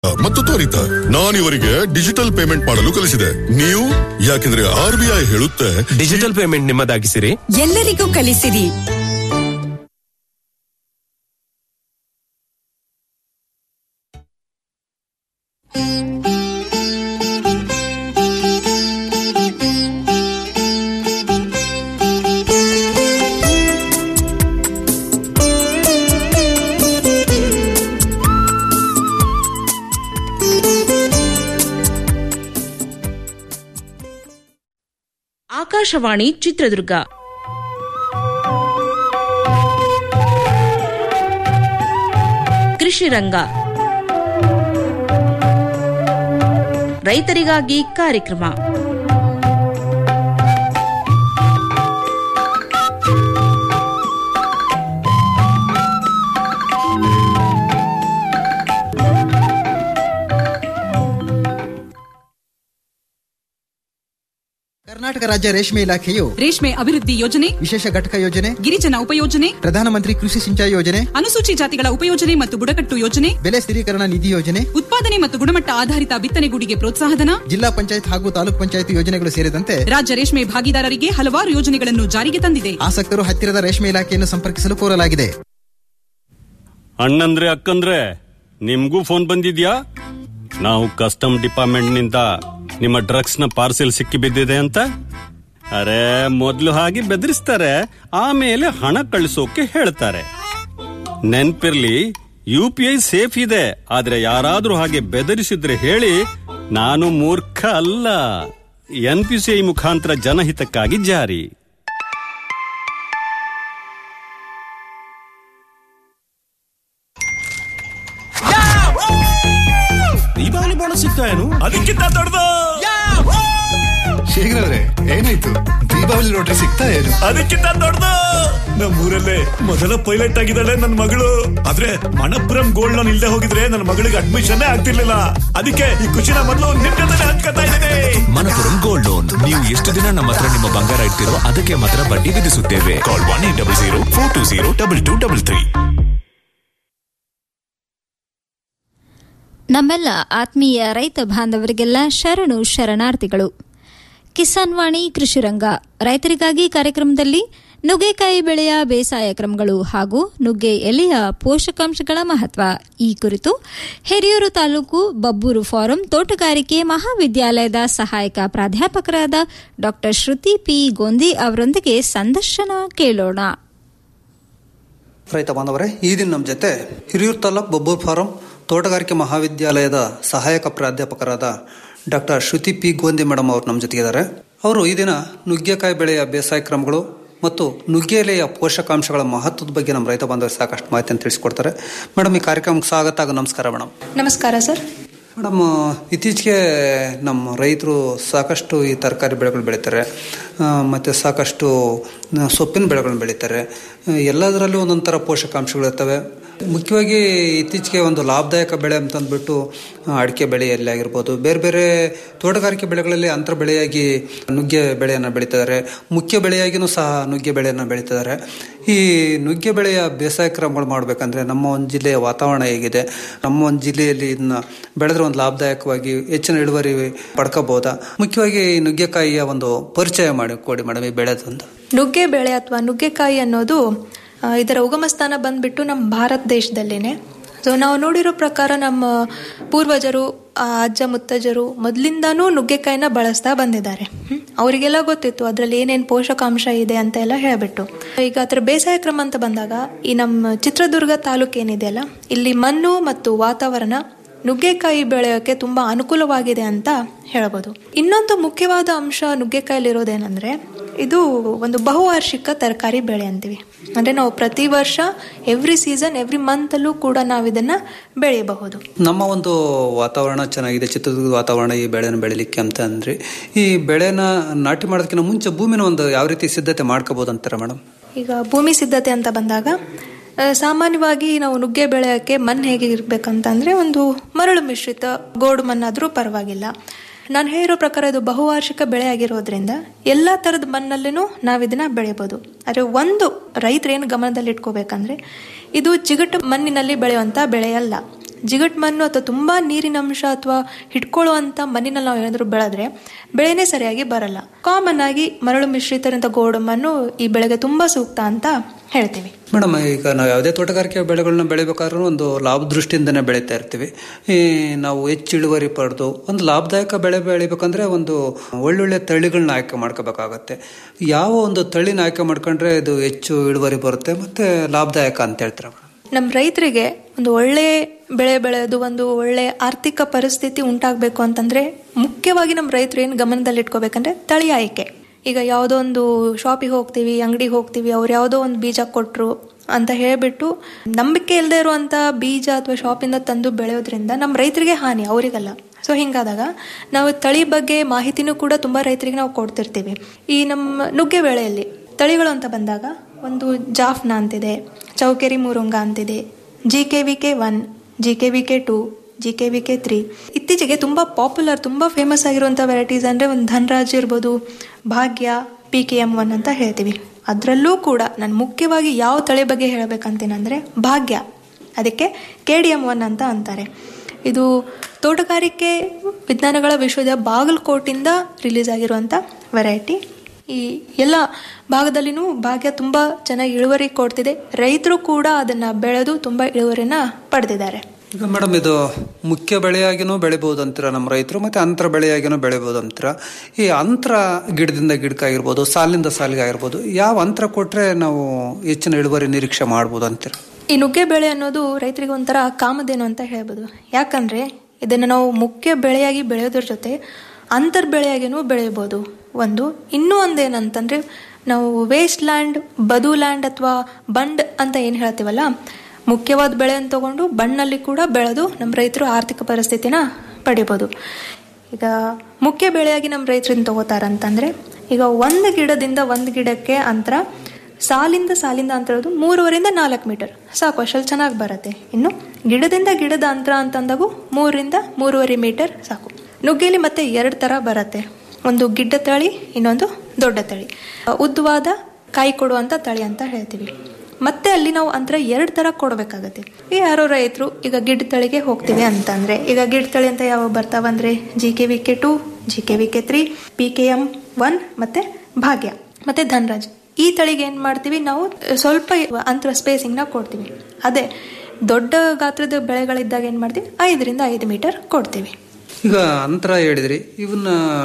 ಮತ್ತು ತ್ವರಿತ ನಾನಿವರಿಗೆ digital payment ಮಾಡಲು ಕಲಿಸಿದೆ ನೀವು ಯಾಕೆಂದ್ರೆ ಆರ್ ಬಿ ಐ ಹೇಳುತ್ತೆ ಡಿಜಿಟಲ್ ಪೇಮೆಂಟ್ ನಿಮ್ಮದಾಗಿಸಿರಿ ಎಲ್ಲರಿಗೂ ಕಲಿಸಿರಿ ಆಕಾಶವಾಣಿ ಚಿತ್ರದುರ್ಗ ಕೃಷಿ ರಂಗ ರೈತರಿಗಾಗಿ ಕಾರ್ಯಕ್ರಮ ಕರ್ನಾಟಕ ರಾಜ್ಯ ರೇಷ್ಮೆ ಇಲಾಖೆಯು ರೇಷ್ಮೆ ಅಭಿವೃದ್ಧಿ ಯೋಜನೆ ವಿಶೇಷ ಘಟಕ ಯೋಜನೆ ಗಿರಿಜನ ಉಪಯೋಜನೆ ಪ್ರಧಾನಮಂತ್ರಿ ಕೃಷಿ ಸಿಂಚಾಯಿ ಯೋಜನೆ ಅನುಸೂಚಿ ಜಾತಿಗಳ ಉಪಯೋಜನೆ ಮತ್ತು ಬುಡಕಟ್ಟು ಯೋಜನೆ ಬೆಲೆ ಸ್ಥಿರೀಕರಣ ನಿಧಿ ಯೋಜನೆ ಉತ್ಪಾದನೆ ಮತ್ತು ಗುಣಮಟ್ಟ ಆಧಾರಿತ ಬಿತ್ತನೆಗೂಡಿಗೆ ಪ್ರೋತ್ಸಾಹಧನ ಜಿಲ್ಲಾ ಪಂಚಾಯತ್ ಹಾಗೂ ತಾಲೂಕ್ ಪಂಚಾಯತ್ ಯೋಜನೆಗಳು ಸೇರಿದಂತೆ ರಾಜ್ಯ ರೇಷ್ಮೆ ಭಾಗಿದಾರರಿಗೆ ಹಲವಾರು ಯೋಜನೆಗಳನ್ನು ಜಾರಿಗೆ ತಂದಿದೆ ಆಸಕ್ತರು ಹತ್ತಿರದ ರೇಷ್ಮೆ ಇಲಾಖೆಯನ್ನು ಸಂಪರ್ಕಿಸಲು ಕೋರಲಾಗಿದೆ ಅಣ್ಣಂದ್ರೆ ಅಕ್ಕಂದ್ರೆ ನಿಮ್ಗೂ ಫೋನ್ ಬಂದಿದ್ಯಾ ನಾವು ಕಸ್ಟಮ್ ಡಿಪಾರ್ಟ್ಮೆಂಟ್ ನಿಂದ ನಿಮ್ಮ ಡ್ರಗ್ಸ್ ನ ಪಾರ್ಸೆಲ್ ಸಿಕ್ಕಿ ಬಿದ್ದಿದೆ ಅಂತ ಅರೆ ಮೊದ್ಲು ಹಾಗೆ ಬೆದರಿಸ್ತಾರೆ ಆಮೇಲೆ ಹಣ ಕಳಿಸೋಕೆ ಹೇಳ್ತಾರೆ ನೆನ್ಪಿರ್ಲಿ ಯು ಪಿ ಐ ಸೇಫ್ ಇದೆ ಆದ್ರೆ ಯಾರಾದ್ರೂ ಹಾಗೆ ಬೆದರಿಸಿದ್ರೆ ಹೇಳಿ ನಾನು ಮೂರ್ಖ ಅಲ್ಲ ಎನ್ ಪಿ ಸಿ ಐ ಮುಖಾಂತರ ಜನಹಿತಕ್ಕಾಗಿ ಜಾರಿ ದೀಪಾವಳಿ ಬೋನಸ್ ಸಿಗ್ತಾ ಏನು ಅದಕ್ಕಿಂತ ದೊಡ್ಡದು ಶೇಖರವ್ರೆ ಏನಾಯ್ತು ದೀಪಾವಳಿ ಲಾಟ್ರಿ ಸಿಗ್ತಾ ಏನು ಅದಕ್ಕಿಂತ ದೊಡ್ಡದು ನಮ್ಮೂರಲ್ಲೇ ಮೊದಲ ಪೈಲಟ್ ಆಗಿದ್ದಾಳೆ ನನ್ನ ಮಗಳು ಆದ್ರೆ ಮಣಪುರಂ ಗೋಲ್ಡ್ ಲೋನ್ ಇಲ್ಲದೆ ಹೋಗಿದ್ರೆ ನನ್ನ ಮಗಳಿಗೆ ಅಡ್ಮಿಷನ್ ಆಗ್ತಿರ್ಲಿಲ್ಲ ಅದಕ್ಕೆ ಈ ಖುಷಿನ ಮೊದಲು ನಿಮ್ ಜೊತೆ ಹಂಚ್ಕೊತಾ ಇದ್ದೀನಿ ಮನಪುರಂ ಗೋಲ್ಡ್ ಲೋನ್ ನೀವು ಎಷ್ಟು ದಿನ ನಮ್ಮ ಹತ್ರ ನಿಮ್ಮ ಬಂಗಾರ ಇಡ್ತಿರೋ ಅದಕ್ಕೆ ಮಾತ್ರ ಬಡ್ಡಿ ವಿಧಿಸುತ್ತೇವೆ call one eight double zero four two zero double two double three ನಮ್ಮೆಲ್ಲ ಆತ್ಮೀಯ ರೈತ ಬಾಂಧವರಿಗೆಲ್ಲ ಶರಣು ಶರಣಾರ್ಥಿಗಳು ಕಿಸಾನ್ ವಾಣಿ ಕೃಷಿರಂಗ ರೈತರಿಗಾಗಿ ಕಾರ್ಯಕ್ರಮದಲ್ಲಿ ನುಗ್ಗೆಕಾಯಿ ಬೆಳೆಯ ಬೇಸಾಯ ಕ್ರಮಗಳು ಹಾಗೂ ನುಗ್ಗೆ ಎಲೆಯ ಪೋಷಕಾಂಶಗಳ ಮಹತ್ವ ಈ ಕುರಿತು ಹಿರಿಯೂರು ತಾಲೂಕು ಬಬ್ಬೂರು ಫಾರಂ ತೋಟಗಾರಿಕೆ ಮಹಾವಿದ್ಯಾಲಯದ ಸಹಾಯಕ ಪ್ರಾಧ್ಯಾಪಕರಾದ ಡಾ ಶ್ರುತಿ ಪಿ ಗೋಂದಿ ಅವರೊಂದಿಗೆ ಸಂದರ್ಶನ ಕೇಳೋಣ ರೈತ ಬಾಂಧವರೇ ಈ ದಿನ ನಮ್ಮ ಜೊತೆ ಹಿರಿಯೂರು ತಾಲೂಕು ಬಬ್ಬೂರ್ ಫಾರಂ ತೋಟಗಾರಿಕೆ ಮಹಾವಿದ್ಯಾಲಯದ ಸಹಾಯಕ ಪ್ರಾಧ್ಯಾಪಕರಾದ doctor Shruti P Gondi madam ಅವರು ನಮ್ಮ ಜೊತೆಗಿದ್ದಾರೆ ಅವರು ಈ ದಿನ ನುಗ್ಗೆಕಾಯಿ ಬೆಳೆಯ ಬೇಸಾಯ ಕ್ರಮಗಳು ಮತ್ತು ನುಗ್ಗೆ ಎಲೆಯ ಪೋಷಕಾಂಶಗಳ ಮಹತ್ವದ ಬಗ್ಗೆ ನಮ್ಮ ರೈತ ಬಾಂಧವರು ಸಾಕಷ್ಟು ಮಾಹಿತಿಯನ್ನು ತಿಳಿಸ್ಕೊಡ್ತಾರೆ ಮೇಡಮ್ ಈ ಕಾರ್ಯಕ್ರಮಕ್ಕೆ ಸ್ವಾಗತ ಹಾಗೂ ನಮಸ್ಕಾರ ಮೇಡಮ್ ನಮಸ್ಕಾರ ಸರ್ ಮೇಡಮ್ ಇತ್ತೀಚೆಗೆ ನಮ್ಮ ರೈತರು ಸಾಕಷ್ಟು ಈ ತರಕಾರಿ ಬೆಳೆಗಳು ಬೆಳೀತಾರೆ ಆ, ಮತ್ತು ಸಾಕಷ್ಟು ಆ, ಸೊಪ್ಪಿನ ಬೆಳೆಗಳನ್ನ ಬೆಳೀತಾರೆ ಆ, ಎಲ್ಲದರಲ್ಲೂ ಒಂದೊಂದು ಥರ ಪೋಷಕಾಂಶಗಳು ಇರ್ತವೆ ಮುಖ್ಯವಾಗಿ ಇತ್ತೀಚೆಗೆ ಒಂದು ಲಾಭದಾಯಕ ಬೆಳೆ ಅಂತಂದ್ಬಿಟ್ಟು ಆ, ಅಡಿಕೆ ಬೆಳೆಯಲ್ಲಿ ಆಗಿರ್ಬೋದು ಬೇರೆ ಬೇರೆ ತೋಟಗಾರಿಕೆ ಬೆಳೆಗಳಲ್ಲಿ ಅಂತರ ಬೆಳೆಯಾಗಿ ನುಗ್ಗೆ ಬೆಳೆಯನ್ನು ಬೆಳೀತಿದ್ದಾರೆ ಮುಖ್ಯ ಬೆಳೆಯಾಗಿಯೂ ಸಹ ನುಗ್ಗೆ ಬೆಳೆಯನ್ನು ಬೆಳೀತಿದ್ದಾರೆ ಈ ನುಗ್ಗೆ ಬೆಳೆಯ ಬೇಸಾಯ ಕ್ರಮಗಳು ಮಾಡಬೇಕಂದ್ರೆ ನಮ್ಮ ಒಂದು ಜಿಲ್ಲೆಯ ವಾತಾವರಣ ಹೇಗಿದೆ ನಮ್ಮ ಒಂದು ಜಿಲ್ಲೆಯಲ್ಲಿ ಇದನ್ನ ಬೆಳೆದ್ರೆ ಒಂದು ಲಾಭದಾಯಕವಾಗಿ ಹೆಚ್ಚಿನ ಇಳುವರಿ ಪಡ್ಕೋಬಹುದಾ ಮುಖ್ಯವಾಗಿ ಈ ನುಗ್ಗೆಕಾಯಿಯ ಒಂದು ಪರಿಚಯ ಮಾಡಿ ಕೊಡಿ ಮೇಡಮ್ ಈ ಬೆಳೆದಂತ ನುಗ್ಗೆ ಬೆಳೆ ಅಥವಾ ನುಗ್ಗೆಕಾಯಿ ಅನ್ನೋದು ಆ, ಇದರ ಉಗಮ ಸ್ಥಾನ ಬಂದ್ಬಿಟ್ಟು ನಮ್ಮ ಭಾರತ ದೇಶದಲ್ಲೇನೆ ಸೊ ನಾವು ನೋಡಿರೋ ಪ್ರಕಾರ ನಮ್ಮ ಪೂರ್ವಜರು ಆ, ಅಜ್ಜ ಮುತ್ತಜ್ಜರು ಮೊದಲಿಂದಾನೂ ನುಗ್ಗೆಕಾಯಿನ ಬಳಸ್ತಾ ಬಂದಿದ್ದಾರೆ ಹ್ಮ್. ಅವರಿಗೆಲ್ಲ ಗೊತ್ತಿತ್ತು ಅದರಲ್ಲಿ ಏನೇನು ಪೋಷಕಾಂಶ ಇದೆ ಅಂತ ಎಲ್ಲ ಹೇಳ್ಬಿಟ್ಟು ಈಗ ಅದರ ಬೇಸಾಯ ಕ್ರಮ ಅಂತ ಬಂದಾಗ ಈ ನಮ್ಮ ಚಿತ್ರದುರ್ಗ ತಾಲೂಕು ಏನಿದೆಯಲ್ಲ ಇಲ್ಲಿ ಮಣ್ಣು ಮತ್ತು ವಾತಾವರಣ ನುಗ್ಗೆಕಾಯಿ ಬೆಳೆಯೋಕೆ ತುಂಬಾ ಅನುಕೂಲವಾಗಿದೆ ಅಂತ ಹೇಳ್ಬೋದು ಇನ್ನೊಂದು ಮುಖ್ಯವಾದ ಅಂಶ ನುಗ್ಗೆಕಾಯಿಲಿರೋದೇನೆಂದ್ರೆ ಇದು ಒಂದು ಬಹುವಾರ್ಷಿಕ ತರಕಾರಿ ಬೆಳೆ ಅಂತೀವಿ ಅಂದ್ರೆ ನಾವು ಪ್ರತಿ ವರ್ಷ ಎವ್ರಿ ಸೀಸನ್ ಎವ್ರಿ ಮಂತ್ ಅಲ್ಲೂ ಕೂಡ ನಾವು ಇದನ್ನ ಬೆಳೆಯಬಹುದು ನಮ್ಮ ಒಂದು ವಾತಾವರಣ ಚೆನ್ನಾಗಿದೆ ಚಿತ್ರದುರ್ಗದ ವಾತಾವರಣ ಈ ಬೆಳೆನ ಬೆಳಿಲಿಕ್ಕೆ ಅಂತ ಅಂದ್ರೆ ಈ ಬೆಳೆನ ನಾಟಿ ಮಾಡೋದಕ್ಕಿಂತ ಮುಂಚೆ ಭೂಮಿನ ಒಂದು ಯಾವ ರೀತಿ ಸಿದ್ಧತೆ ಮಾಡ್ಕೋಬಹುದು ಅಂತಾರೆ ಮೇಡಮ್ ಈಗ ಭೂಮಿ ಸಿದ್ಧತೆ ಅಂತ ಬಂದಾಗ ಆ, ಸಾಮಾನ್ಯವಾಗಿ ನಾವು ನುಗ್ಗೆ ಬೆಳೆಯೋಕ್ಕೆ ಮಣ್ಣು ಹೇಗೆ ಇರ್ಬೇಕಂತಂದ್ರೆ ಒಂದು ಮರಳು ಮಿಶ್ರಿತ ಗೋಡು ಮಣ್ಣಾದರೂ ಪರವಾಗಿಲ್ಲ ನಾನು ಹೇಳಿರೋ ಪ್ರಕಾರ ಇದು ಬಹುವಾರ್ಷಿಕ ಬೆಳೆ ಆಗಿರೋದ್ರಿಂದ ಎಲ್ಲ ಥರದ ಮಣ್ಣಲ್ಲೂ ನಾವು ಇದನ್ನ ಬೆಳಿಬೋದು ಆದರೆ ಒಂದು ರೈತರು ಏನು ಗಮನದಲ್ಲಿ ಇಟ್ಕೋಬೇಕಂದ್ರೆ ಇದು ಜಿಗಟು ಮಣ್ಣಿನಲ್ಲಿ ಬೆಳೆಯುವಂಥ ಬೆಳೆಯಲ್ಲ ಜಿಗಟ್ ಮಣ್ಣು ಅಥವಾ ತುಂಬಾ ನೀರಿನ ಅಂಶ ಅಥವಾ ಹಿಡ್ಕೊಳ್ಳುವಂತ ಮಣ್ಣಿನಲ್ಲಿ ನಾವು ಏನಾದರೂ ಬೆಳೆದ್ರೆ ಬೆಳೆನೇ ಸರಿಯಾಗಿ ಬರಲ್ಲ ಕಾಮನ್ ಆಗಿ ಮರಳು ಮಿಶ್ರಿತರಂತ ಗೋಡು ಮಣ್ಣು ಈ ಬೆಳೆಗೆ ತುಂಬಾ ಸೂಕ್ತ ಅಂತ ಹೇಳ್ತೀವಿ ಮೇಡಮ್ ಈಗ ನಾವು ಯಾವುದೇ ತೋಟಗಾರಿಕೆ ಬೆಳೆಗಳನ್ನ ಬೆಳಿಬೇಕಾದ್ರೂ ಒಂದು ಲಾಭ ದೃಷ್ಟಿಯಿಂದನೇ ಬೆಳೀತಾ ಇರ್ತೀವಿ ಈ ನಾವು ಹೆಚ್ಚು ಇಳುವರಿ ಪಡೆದು ಒಂದು ಲಾಭದಾಯಕ ಬೆಳೆ ಬೆಳಿಬೇಕಂದ್ರೆ ಒಂದು ಒಳ್ಳೊಳ್ಳೆ ತಳಿಗಳನ್ನ ಆಯ್ಕೆ ಮಾಡ್ಕೋಬೇಕಾಗತ್ತೆ ಯಾವ ಒಂದು ತಳಿನ ಆಯ್ಕೆ ಮಾಡ್ಕೊಂಡ್ರೆ ಇದು ಹೆಚ್ಚು ಇಳುವರಿ ಬರುತ್ತೆ ಮತ್ತೆ ಲಾಭದಾಯಕ ಅಂತ ಹೇಳ್ತೀರಾ ಮೇಡಮ್ ನಮ್ಮ ರೈತರಿಗೆ ಒಂದು ಒಳ್ಳೆ ಬೆಳೆ ಬೆಳೆದು ಒಂದು ಒಳ್ಳೆ ಆರ್ಥಿಕ ಪರಿಸ್ಥಿತಿ ಉಂಟಾಗಬೇಕು ಅಂತಂದ್ರೆ ಮುಖ್ಯವಾಗಿ ನಮ್ಮ ರೈತರು ಏನು ಗಮನದಲ್ಲಿ ಇಟ್ಕೋಬೇಕಂದ್ರೆ ತಳಿ ಆಯ್ಕೆ ಈಗ ಯಾವುದೋ ಒಂದು ಶಾಪಿಗೆ ಹೋಗ್ತೀವಿ ಅಂಗಡಿಗೆ ಹೋಗ್ತೀವಿ ಅವ್ರು ಯಾವುದೋ ಒಂದು ಬೀಜ ಕೊಟ್ಟರು ಅಂತ ಹೇಳ್ಬಿಟ್ಟು ನಂಬಿಕೆ ಇಲ್ಲದೆ ಇರುವಂತ ಬೀಜ ಅಥವಾ ಶಾಪಿಂದ ತಂದು ಬೆಳೆಯೋದ್ರಿಂದ ನಮ್ಮ ರೈತರಿಗೆ ಹಾನಿ ಅವರಿಗಲ್ಲ ಸೊ ಹಿಂಗಾದಾಗ ನಾವು ತಳಿ ಬಗ್ಗೆ ಮಾಹಿತಿನೂ ಕೂಡ ತುಂಬಾ ರೈತರಿಗೆ ನಾವು ಕೊಡ್ತಿರ್ತೀವಿ ಈ ನಮ್ಮ ನುಗ್ಗೆ ಬೆಳೆಯಲ್ಲಿ ತಳಿಗಳು ಅಂತ ಬಂದಾಗ ಒಂದು ಜಾಫ್ನಾ ಅಂತಿದೆ ಚೌಕೆರಿ ಮುರುಂಗ ಅಂತಿದೆ G K V K one G K V K two G K V K three ಇತ್ತೀಚೆಗೆ ತುಂಬ ಪಾಪ್ಯುಲರ್ ತುಂಬ ಫೇಮಸ್ ಆಗಿರುವಂಥ ವೆರೈಟೀಸ್ ಅಂದರೆ ಒಂದು ಧನ್ರಾಜ್ ಇರ್ಬೋದು ಭಾಗ್ಯ ಪಿ ಕೆ ಎಮ್ ಒನ್ ಅಂತ ಹೇಳ್ತೀವಿ ಅದರಲ್ಲೂ ಕೂಡ ನಾನು ಮುಖ್ಯವಾಗಿ ಯಾವ ತಳಿ ಬಗ್ಗೆ ಹೇಳಬೇಕಂತೀನಂದರೆ ಭಾಗ್ಯ ಅದಕ್ಕೆ ಕೆ ಡಿ ಎಮ್ ಒನ್ ಅಂತ ಅಂತಾರೆ ಇದು ತೋಟಗಾರಿಕೆ ವಿಜ್ಞಾನಗಳ ವಿಶ್ವದ ಬಾಗಲಕೋಟಿಂದ ರಿಲೀಸ್ ಆಗಿರುವಂಥ ವೆರೈಟಿ ಈ ಎಲ್ಲ ಭಾಗದಲ್ಲಿನೂ ಭಾಗ್ಯ ತುಂಬ ಚೆನ್ನಾಗಿ ಇಳುವರಿ ಕೊಡ್ತಿದೆ ರೈತರು ಕೂಡ ಅದನ್ನು ಬೆಳೆದು ತುಂಬ ಇಳುವರಿನ ಪಡೆದಿದ್ದಾರೆ ಈಗ ಮೇಡಮ್ ಇದು ಮುಖ್ಯ ಬೆಳೆಯಾಗಿನೂ ಬೆಳಿಬಹುದು ಅಂತೀರ ನಮ್ಮ ರೈತರು ಮತ್ತೆ ಅಂತರ ಬೆಳೆಯಾಗಿನೂ ಬೆಳಿಬಹುದು ಅಂತೀರ ಈ ಅಂತರ ಗಿಡದಿಂದ ಗಿಡಕ್ಕಾಗಿರ್ಬೋದು ಸಾಲಿನಿಂದ ಸಾಲಿಗೆ ಆಗಿರ್ಬೋದು ಯಾವ ಅಂತರ ಕೊಟ್ರೆ ನಾವು ಹೆಚ್ಚಿನ ಇಳುವರಿ ನಿರೀಕ್ಷೆ ಮಾಡ್ಬೋದು ಅಂತೀರ ಈ ನುಗ್ಗೆ ಬೆಳೆ ಅನ್ನೋದು ರೈತರಿಗೆ ಒಂಥರ ಕಾಮಧೇನು ಅಂತ ಹೇಳ್ಬೋದು ಯಾಕಂದ್ರೆ ಇದನ್ನು ನಾವು ಮುಖ್ಯ ಬೆಳೆಯಾಗಿ ಬೆಳೆಯೋದ್ರ ಜೊತೆ ಅಂತರ್ ಬೆಳೆಯಾಗಿನೂ ಬೆಳೆಯಬಹುದು ಒಂದು ಇನ್ನೂ ಒಂದೇನಂತಂದ್ರೆ ನಾವು ವೇಸ್ಟ್ ಲ್ಯಾಂಡ್ ಬದು ಲ್ಯಾಂಡ್ ಅಥವಾ ಬಂಡ್ ಅಂತ ಏನು ಹೇಳ್ತೀವಲ್ಲ ಮುಖ್ಯವಾದ ಬೆಳೆಯನ್ನು ತಗೊಂಡು ಬಣ್ಣಲ್ಲಿ ಕೂಡ ಬೆಳೆದು ನಮ್ಮ ರೈತರು ಆರ್ಥಿಕ ಪರಿಸ್ಥಿತಿನ ಪಡಿಬೋದು ಈಗ ಮುಖ್ಯ ಬೆಳೆಯಾಗಿ ನಮ್ಮ ರೈತರನ್ನ ತಗೋತಾರಂತಂದ್ರೆ ಈಗ ಒಂದು ಗಿಡದಿಂದ ಒಂದು ಗಿಡಕ್ಕೆ ಅಂತರ ಸಾಲಿಂದ ಸಾಲಿಂದ ಅಂತರ ಇರೋದು ಮೂರುವರಿಂದ ನಾಲ್ಕು ಮೀಟರ್ ಸಾಕು ಅಷ್ಟಲ್ಲಿ ಚೆನ್ನಾಗಿ ಬರುತ್ತೆ ಇನ್ನು ಗಿಡದಿಂದ ಗಿಡದ ಅಂತರ ಅಂತಂದಾಗೂ ಮೂರರಿಂದ ಮೂರುವರೆ ಮೀಟರ್ ಸಾಕು ನುಗ್ಗೆಲಿ ಮತ್ತೆ ಎರಡು ಥರ ಬರುತ್ತೆ ಒಂದು ಗಿಡ್ಡ ತಳಿ ಇನ್ನೊಂದು ದೊಡ್ಡ ತಳಿ ಉದ್ದವಾದ ಕಾಯಿ ಕೊಡುವಂಥ ತಳಿ ಅಂತ ಹೇಳ್ತೀವಿ ಮತ್ತೆ ಅಲ್ಲಿ ನಾವು ಅಂತರ ಎರಡು ತರ ಕೊಡಬೇಕಾಗತ್ತೆ ಈ ಯಾರೋ ರೈತರು ಈಗ ಗಿಡ್ ತಳಿಗೆ ಹೋಗ್ತೀವಿ ಅಂತಂದ್ರೆ ಈಗ ಗಿಡ್ ತಳಿ ಅಂತ ಯಾವ ಬರ್ತಾವಂದ್ರೆ G K V K two G K V K three P K M one ಮತ್ತೆ ಭಾಗ್ಯ ಮತ್ತೆ ಧನ್ರಾಜ್ ಈ ತಳಿಗೆ ಏನ್ ಮಾಡ್ತೀವಿ ನಾವು ಸ್ವಲ್ಪ ಅಂತರ ಸ್ಪೇಸಿಂಗ್ ನ ಕೊಡ್ತೀವಿ ಅದೇ ದೊಡ್ಡ ಗಾತ್ರದ ಬೆಳೆಗಳಿದ್ದಾಗ ಏನ್ ಮಾಡ್ತೀವಿ ಐದರಿಂದ ಐದು ಮೀಟರ್ ಕೊಡ್ತೀವಿ ಈಗ ಅಂತರ ಹೇಳಿದ್ರಿ ಇವನ್ನ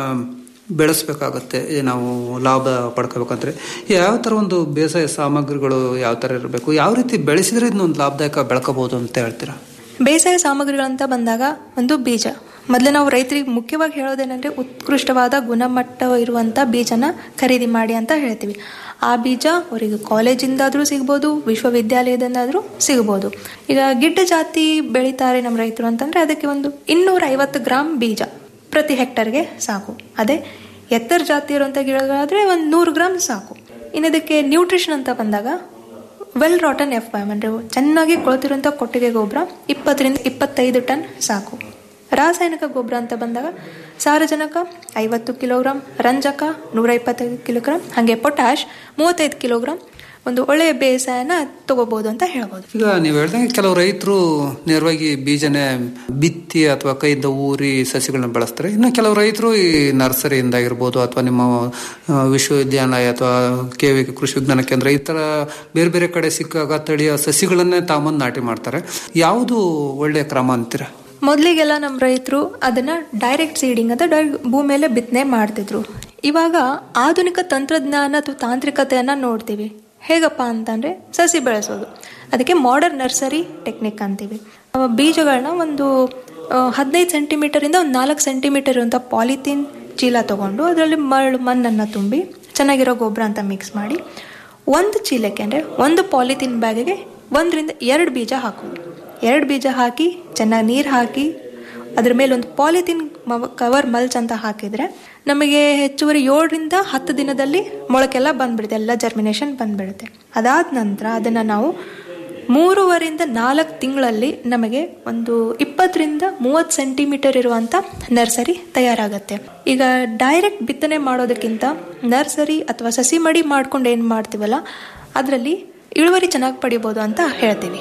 ಬೆಳೆಸ್ಬೇಕಾಗತ್ತೆ ಈ ನಾವು ಲಾಭ ಪಡ್ಕೋಬೇಕಂದ್ರೆ ಯಾವ ಥರ ಒಂದು ಬೇಸಾಯ ಸಾಮಗ್ರಿಗಳು ಯಾವ ಥರ ಇರಬೇಕು ಯಾವ ರೀತಿ ಬೆಳೆಸಿದ್ರೆ ಇದನ್ನ ಒಂದು ಲಾಭದಾಯಕ ಬೆಳ್ಕೋಬಹುದು ಅಂತ ಹೇಳ್ತೀರಾ ಬೇಸಾಯ ಸಾಮಗ್ರಿಗಳಂತ ಬಂದಾಗ ಒಂದು ಬೀಜ ಮೊದಲು ನಾವು ರೈತರಿಗೆ ಮುಖ್ಯವಾಗಿ ಹೇಳೋದೇನೆಂದ್ರೆ ಉತ್ಕೃಷ್ಟವಾದ ಗುಣಮಟ್ಟ ಇರುವಂತ ಬೀಜನ ಖರೀದಿ ಮಾಡಿ ಅಂತ ಹೇಳ್ತೀವಿ ಆ ಬೀಜ ಅವರಿಗೆ ಕಾಲೇಜಿಂದಾದ್ರೂ ಸಿಗ್ಬೋದು ವಿಶ್ವವಿದ್ಯಾಲಯದಿಂದಾದ್ರೂ ಸಿಗ್ಬೋದು ಈಗ ಗಿಡ್ಡ ಜಾತಿ ಬೆಳಿತಾರೆ ನಮ್ಮ ರೈತರು ಅಂತಂದ್ರೆ ಅದಕ್ಕೆ ಒಂದು ಇನ್ನೂರ ಐವತ್ತು ಗ್ರಾಮ್ ಬೀಜ ಪ್ರತಿ ಹೆಕ್ಟರ್ಗೆ ಸಾಕು ಅದೇ ಎತ್ತರ ಜಾತಿ ಇರುವಂತ ಗಿಡಗಳಾದ್ರೆ ಒಂದು ನೂರು ಗ್ರಾಮ್ ಸಾಕು ಇನ್ನು ಇದಕ್ಕೆ ನ್ಯೂಟ್ರಿಷನ್ ಅಂತ ಬಂದಾಗ ವೆಲ್ ರಾಟನ್ ಎಫ್ ಫೈವ್ ಅಂದ್ರೆ ಚೆನ್ನಾಗಿ ಕೊಳ್ತಿರುವಂಥ ಕೊಟ್ಟಿಗೆ ಗೊಬ್ಬರ ಇಪ್ಪತ್ತರಿಂದ ಇಪ್ಪತ್ತೈದು ಟನ್ ಸಾಕು ರಾಸಾಯನಿಕ ಗೊಬ್ಬರ ಅಂತ ಬಂದಾಗ ಸಾರಜನಕ ಐವತ್ತು ಕಿಲೋಗ್ರಾಮ್ ರಂಜಕ ನೂರ ಇಪ್ಪತ್ತೈದು ಕಿಲೋಗ್ರಾಮ್ ಹಾಗೆ ಪೊಟ್ಯಾಶ್ ಮೂವತ್ತೈದು ಕಿಲೋಗ್ರಾಮ್ ಒಂದು ಒಳ್ಳೆಯ ಬೇಸಾಯನ ತಗೋಬಹುದು ಅಂತ ಹೇಳ್ಬೋದು ಈಗ ನೀವು ಹೇಳ್ದಂಗೆ ಕೆಲವು ರೈತರು ನೇರವಾಗಿ ಬೀಜನೇ ಬಿತ್ತಿ ಅಥವಾ ಕೈಯಿಂದ ಊರಿ ಸಸಿಗಳನ್ನ ಬೆಳೆಸ್ತಾರೆ ಇನ್ನು ಕೆಲವು ರೈತರು ಈ ನರ್ಸರಿಯಿಂದ ಇರ್ಬೋದು ಅಥವಾ ನಿಮ್ಮ ಆ, ವಿಶ್ವವಿದ್ಯಾಲಯ ಅಥವಾ ಕೆ ವಿ ಕೃಷಿ ವಿಜ್ಞಾನ ಕೇಂದ್ರ ಈ ತರ ಬೇರೆ ಬೇರೆ ಕಡೆ ಸಿಕ್ಕಾಗ ತಳಿಯ ಸಸಿಗಳನ್ನೇ ತಾಮಂದು ನಾಟಿ ಮಾಡ್ತಾರೆ ಯಾವುದು ಒಳ್ಳೆಯ ಕ್ರಮ ಅಂತೀರಾ ಮೊದಲಿಗೆಲ್ಲ ನಮ್ಮ ರೈತರು ಅದನ್ನ ಡೈರೆಕ್ಟ್ ಸೀಡಿಂಗ್ ಅಂತ ಡೈರೆಕ್ಟ್ ಭೂಮಿಯಲ್ಲೇ ಬಿತ್ತನೆ ಮಾಡ್ತಿದ್ರು ಇವಾಗ ಆಧುನಿಕ ತಂತ್ರಜ್ಞಾನ ಅಥವಾ ತಾಂತ್ರಿಕತೆಯನ್ನ ನೋಡ್ತೀವಿ ಹೇಗಪ್ಪ ಅಂತಂದ್ರೆ ಸಸಿ ಬೆಳೆಸೋದು ಅದಕ್ಕೆ ಮಾಡರ್ನ್ ನರ್ಸರಿ ಟೆಕ್ನಿಕ್ ಅಂತೀವಿ ಅವ ಬೀಜಗಳನ್ನ ಒಂದು ಹದಿನೈದು ಸೆಂಟಿಮೀಟರಿಂದ ಒಂದು ನಾಲ್ಕು ಸೆಂಟಿಮೀಟರ್ ಇರುವಂಥ ಪಾಲಿಥೀನ್ ಚೀಲ ತಗೊಂಡು ಅದರಲ್ಲಿ ಮರಳು ಮಣ್ಣನ್ನು ತುಂಬಿ ಚೆನ್ನಾಗಿರೋ ಗೊಬ್ಬರ ಅಂತ ಮಿಕ್ಸ್ ಮಾಡಿ ಒಂದು ಚೀಲಕ್ಕೆ ಅಂದರೆ ಒಂದು ಪಾಲಿಥೀನ್ ಬ್ಯಾಗಿಗೆ ಒಂದರಿಂದ ಎರಡು ಬೀಜ ಹಾಕೋದು ಎರಡು ಬೀಜ ಹಾಕಿ ಚೆನ್ನಾಗಿ ನೀರು ಹಾಕಿ ಅದ್ರ ಮೇಲೆ ಒಂದು ಪಾಲಿಥೀನ್ ಕವರ್ ಮಲ್ಚ್ ಅಂತ ಹಾಕಿದ್ರೆ ನಮಗೆ ಹೆಚ್ಚುವರಿ ಏಳರಿಂದ ಹತ್ತು ದಿನದಲ್ಲಿ ಮೊಳಕೆಲ್ಲ ಬಂದ್ಬಿಡುತ್ತೆ ಎಲ್ಲ ಜರ್ಮಿನೇಷನ್ ಬಂದ್ಬಿಡುತ್ತೆ ಅದಾದ ನಂತರ ಅದನ್ನು ನಾವು ಮೂರುವರಿಂದ ನಾಲ್ಕು ತಿಂಗಳಲ್ಲಿ ನಮಗೆ ಒಂದು ಇಪ್ಪತ್ತರಿಂದ ಮೂವತ್ತು ಸೆಂಟಿಮೀಟರ್ ಇರುವಂತ ನರ್ಸರಿ ತಯಾರಾಗತ್ತೆ ಈಗ ಡೈರೆಕ್ಟ್ ಬಿತ್ತನೆ ಮಾಡೋದಕ್ಕಿಂತ ನರ್ಸರಿ ಅಥವಾ ಸಸಿ ಮಡಿ ಮಾಡ್ಕೊಂಡು ಏನು ಮಾಡ್ತೀವಲ್ಲ ಅದರಲ್ಲಿ ಇಳುವರಿ ಚೆನ್ನಾಗಿ ಪಡಿಬೋದು ಅಂತ ಹೇಳ್ತೀವಿ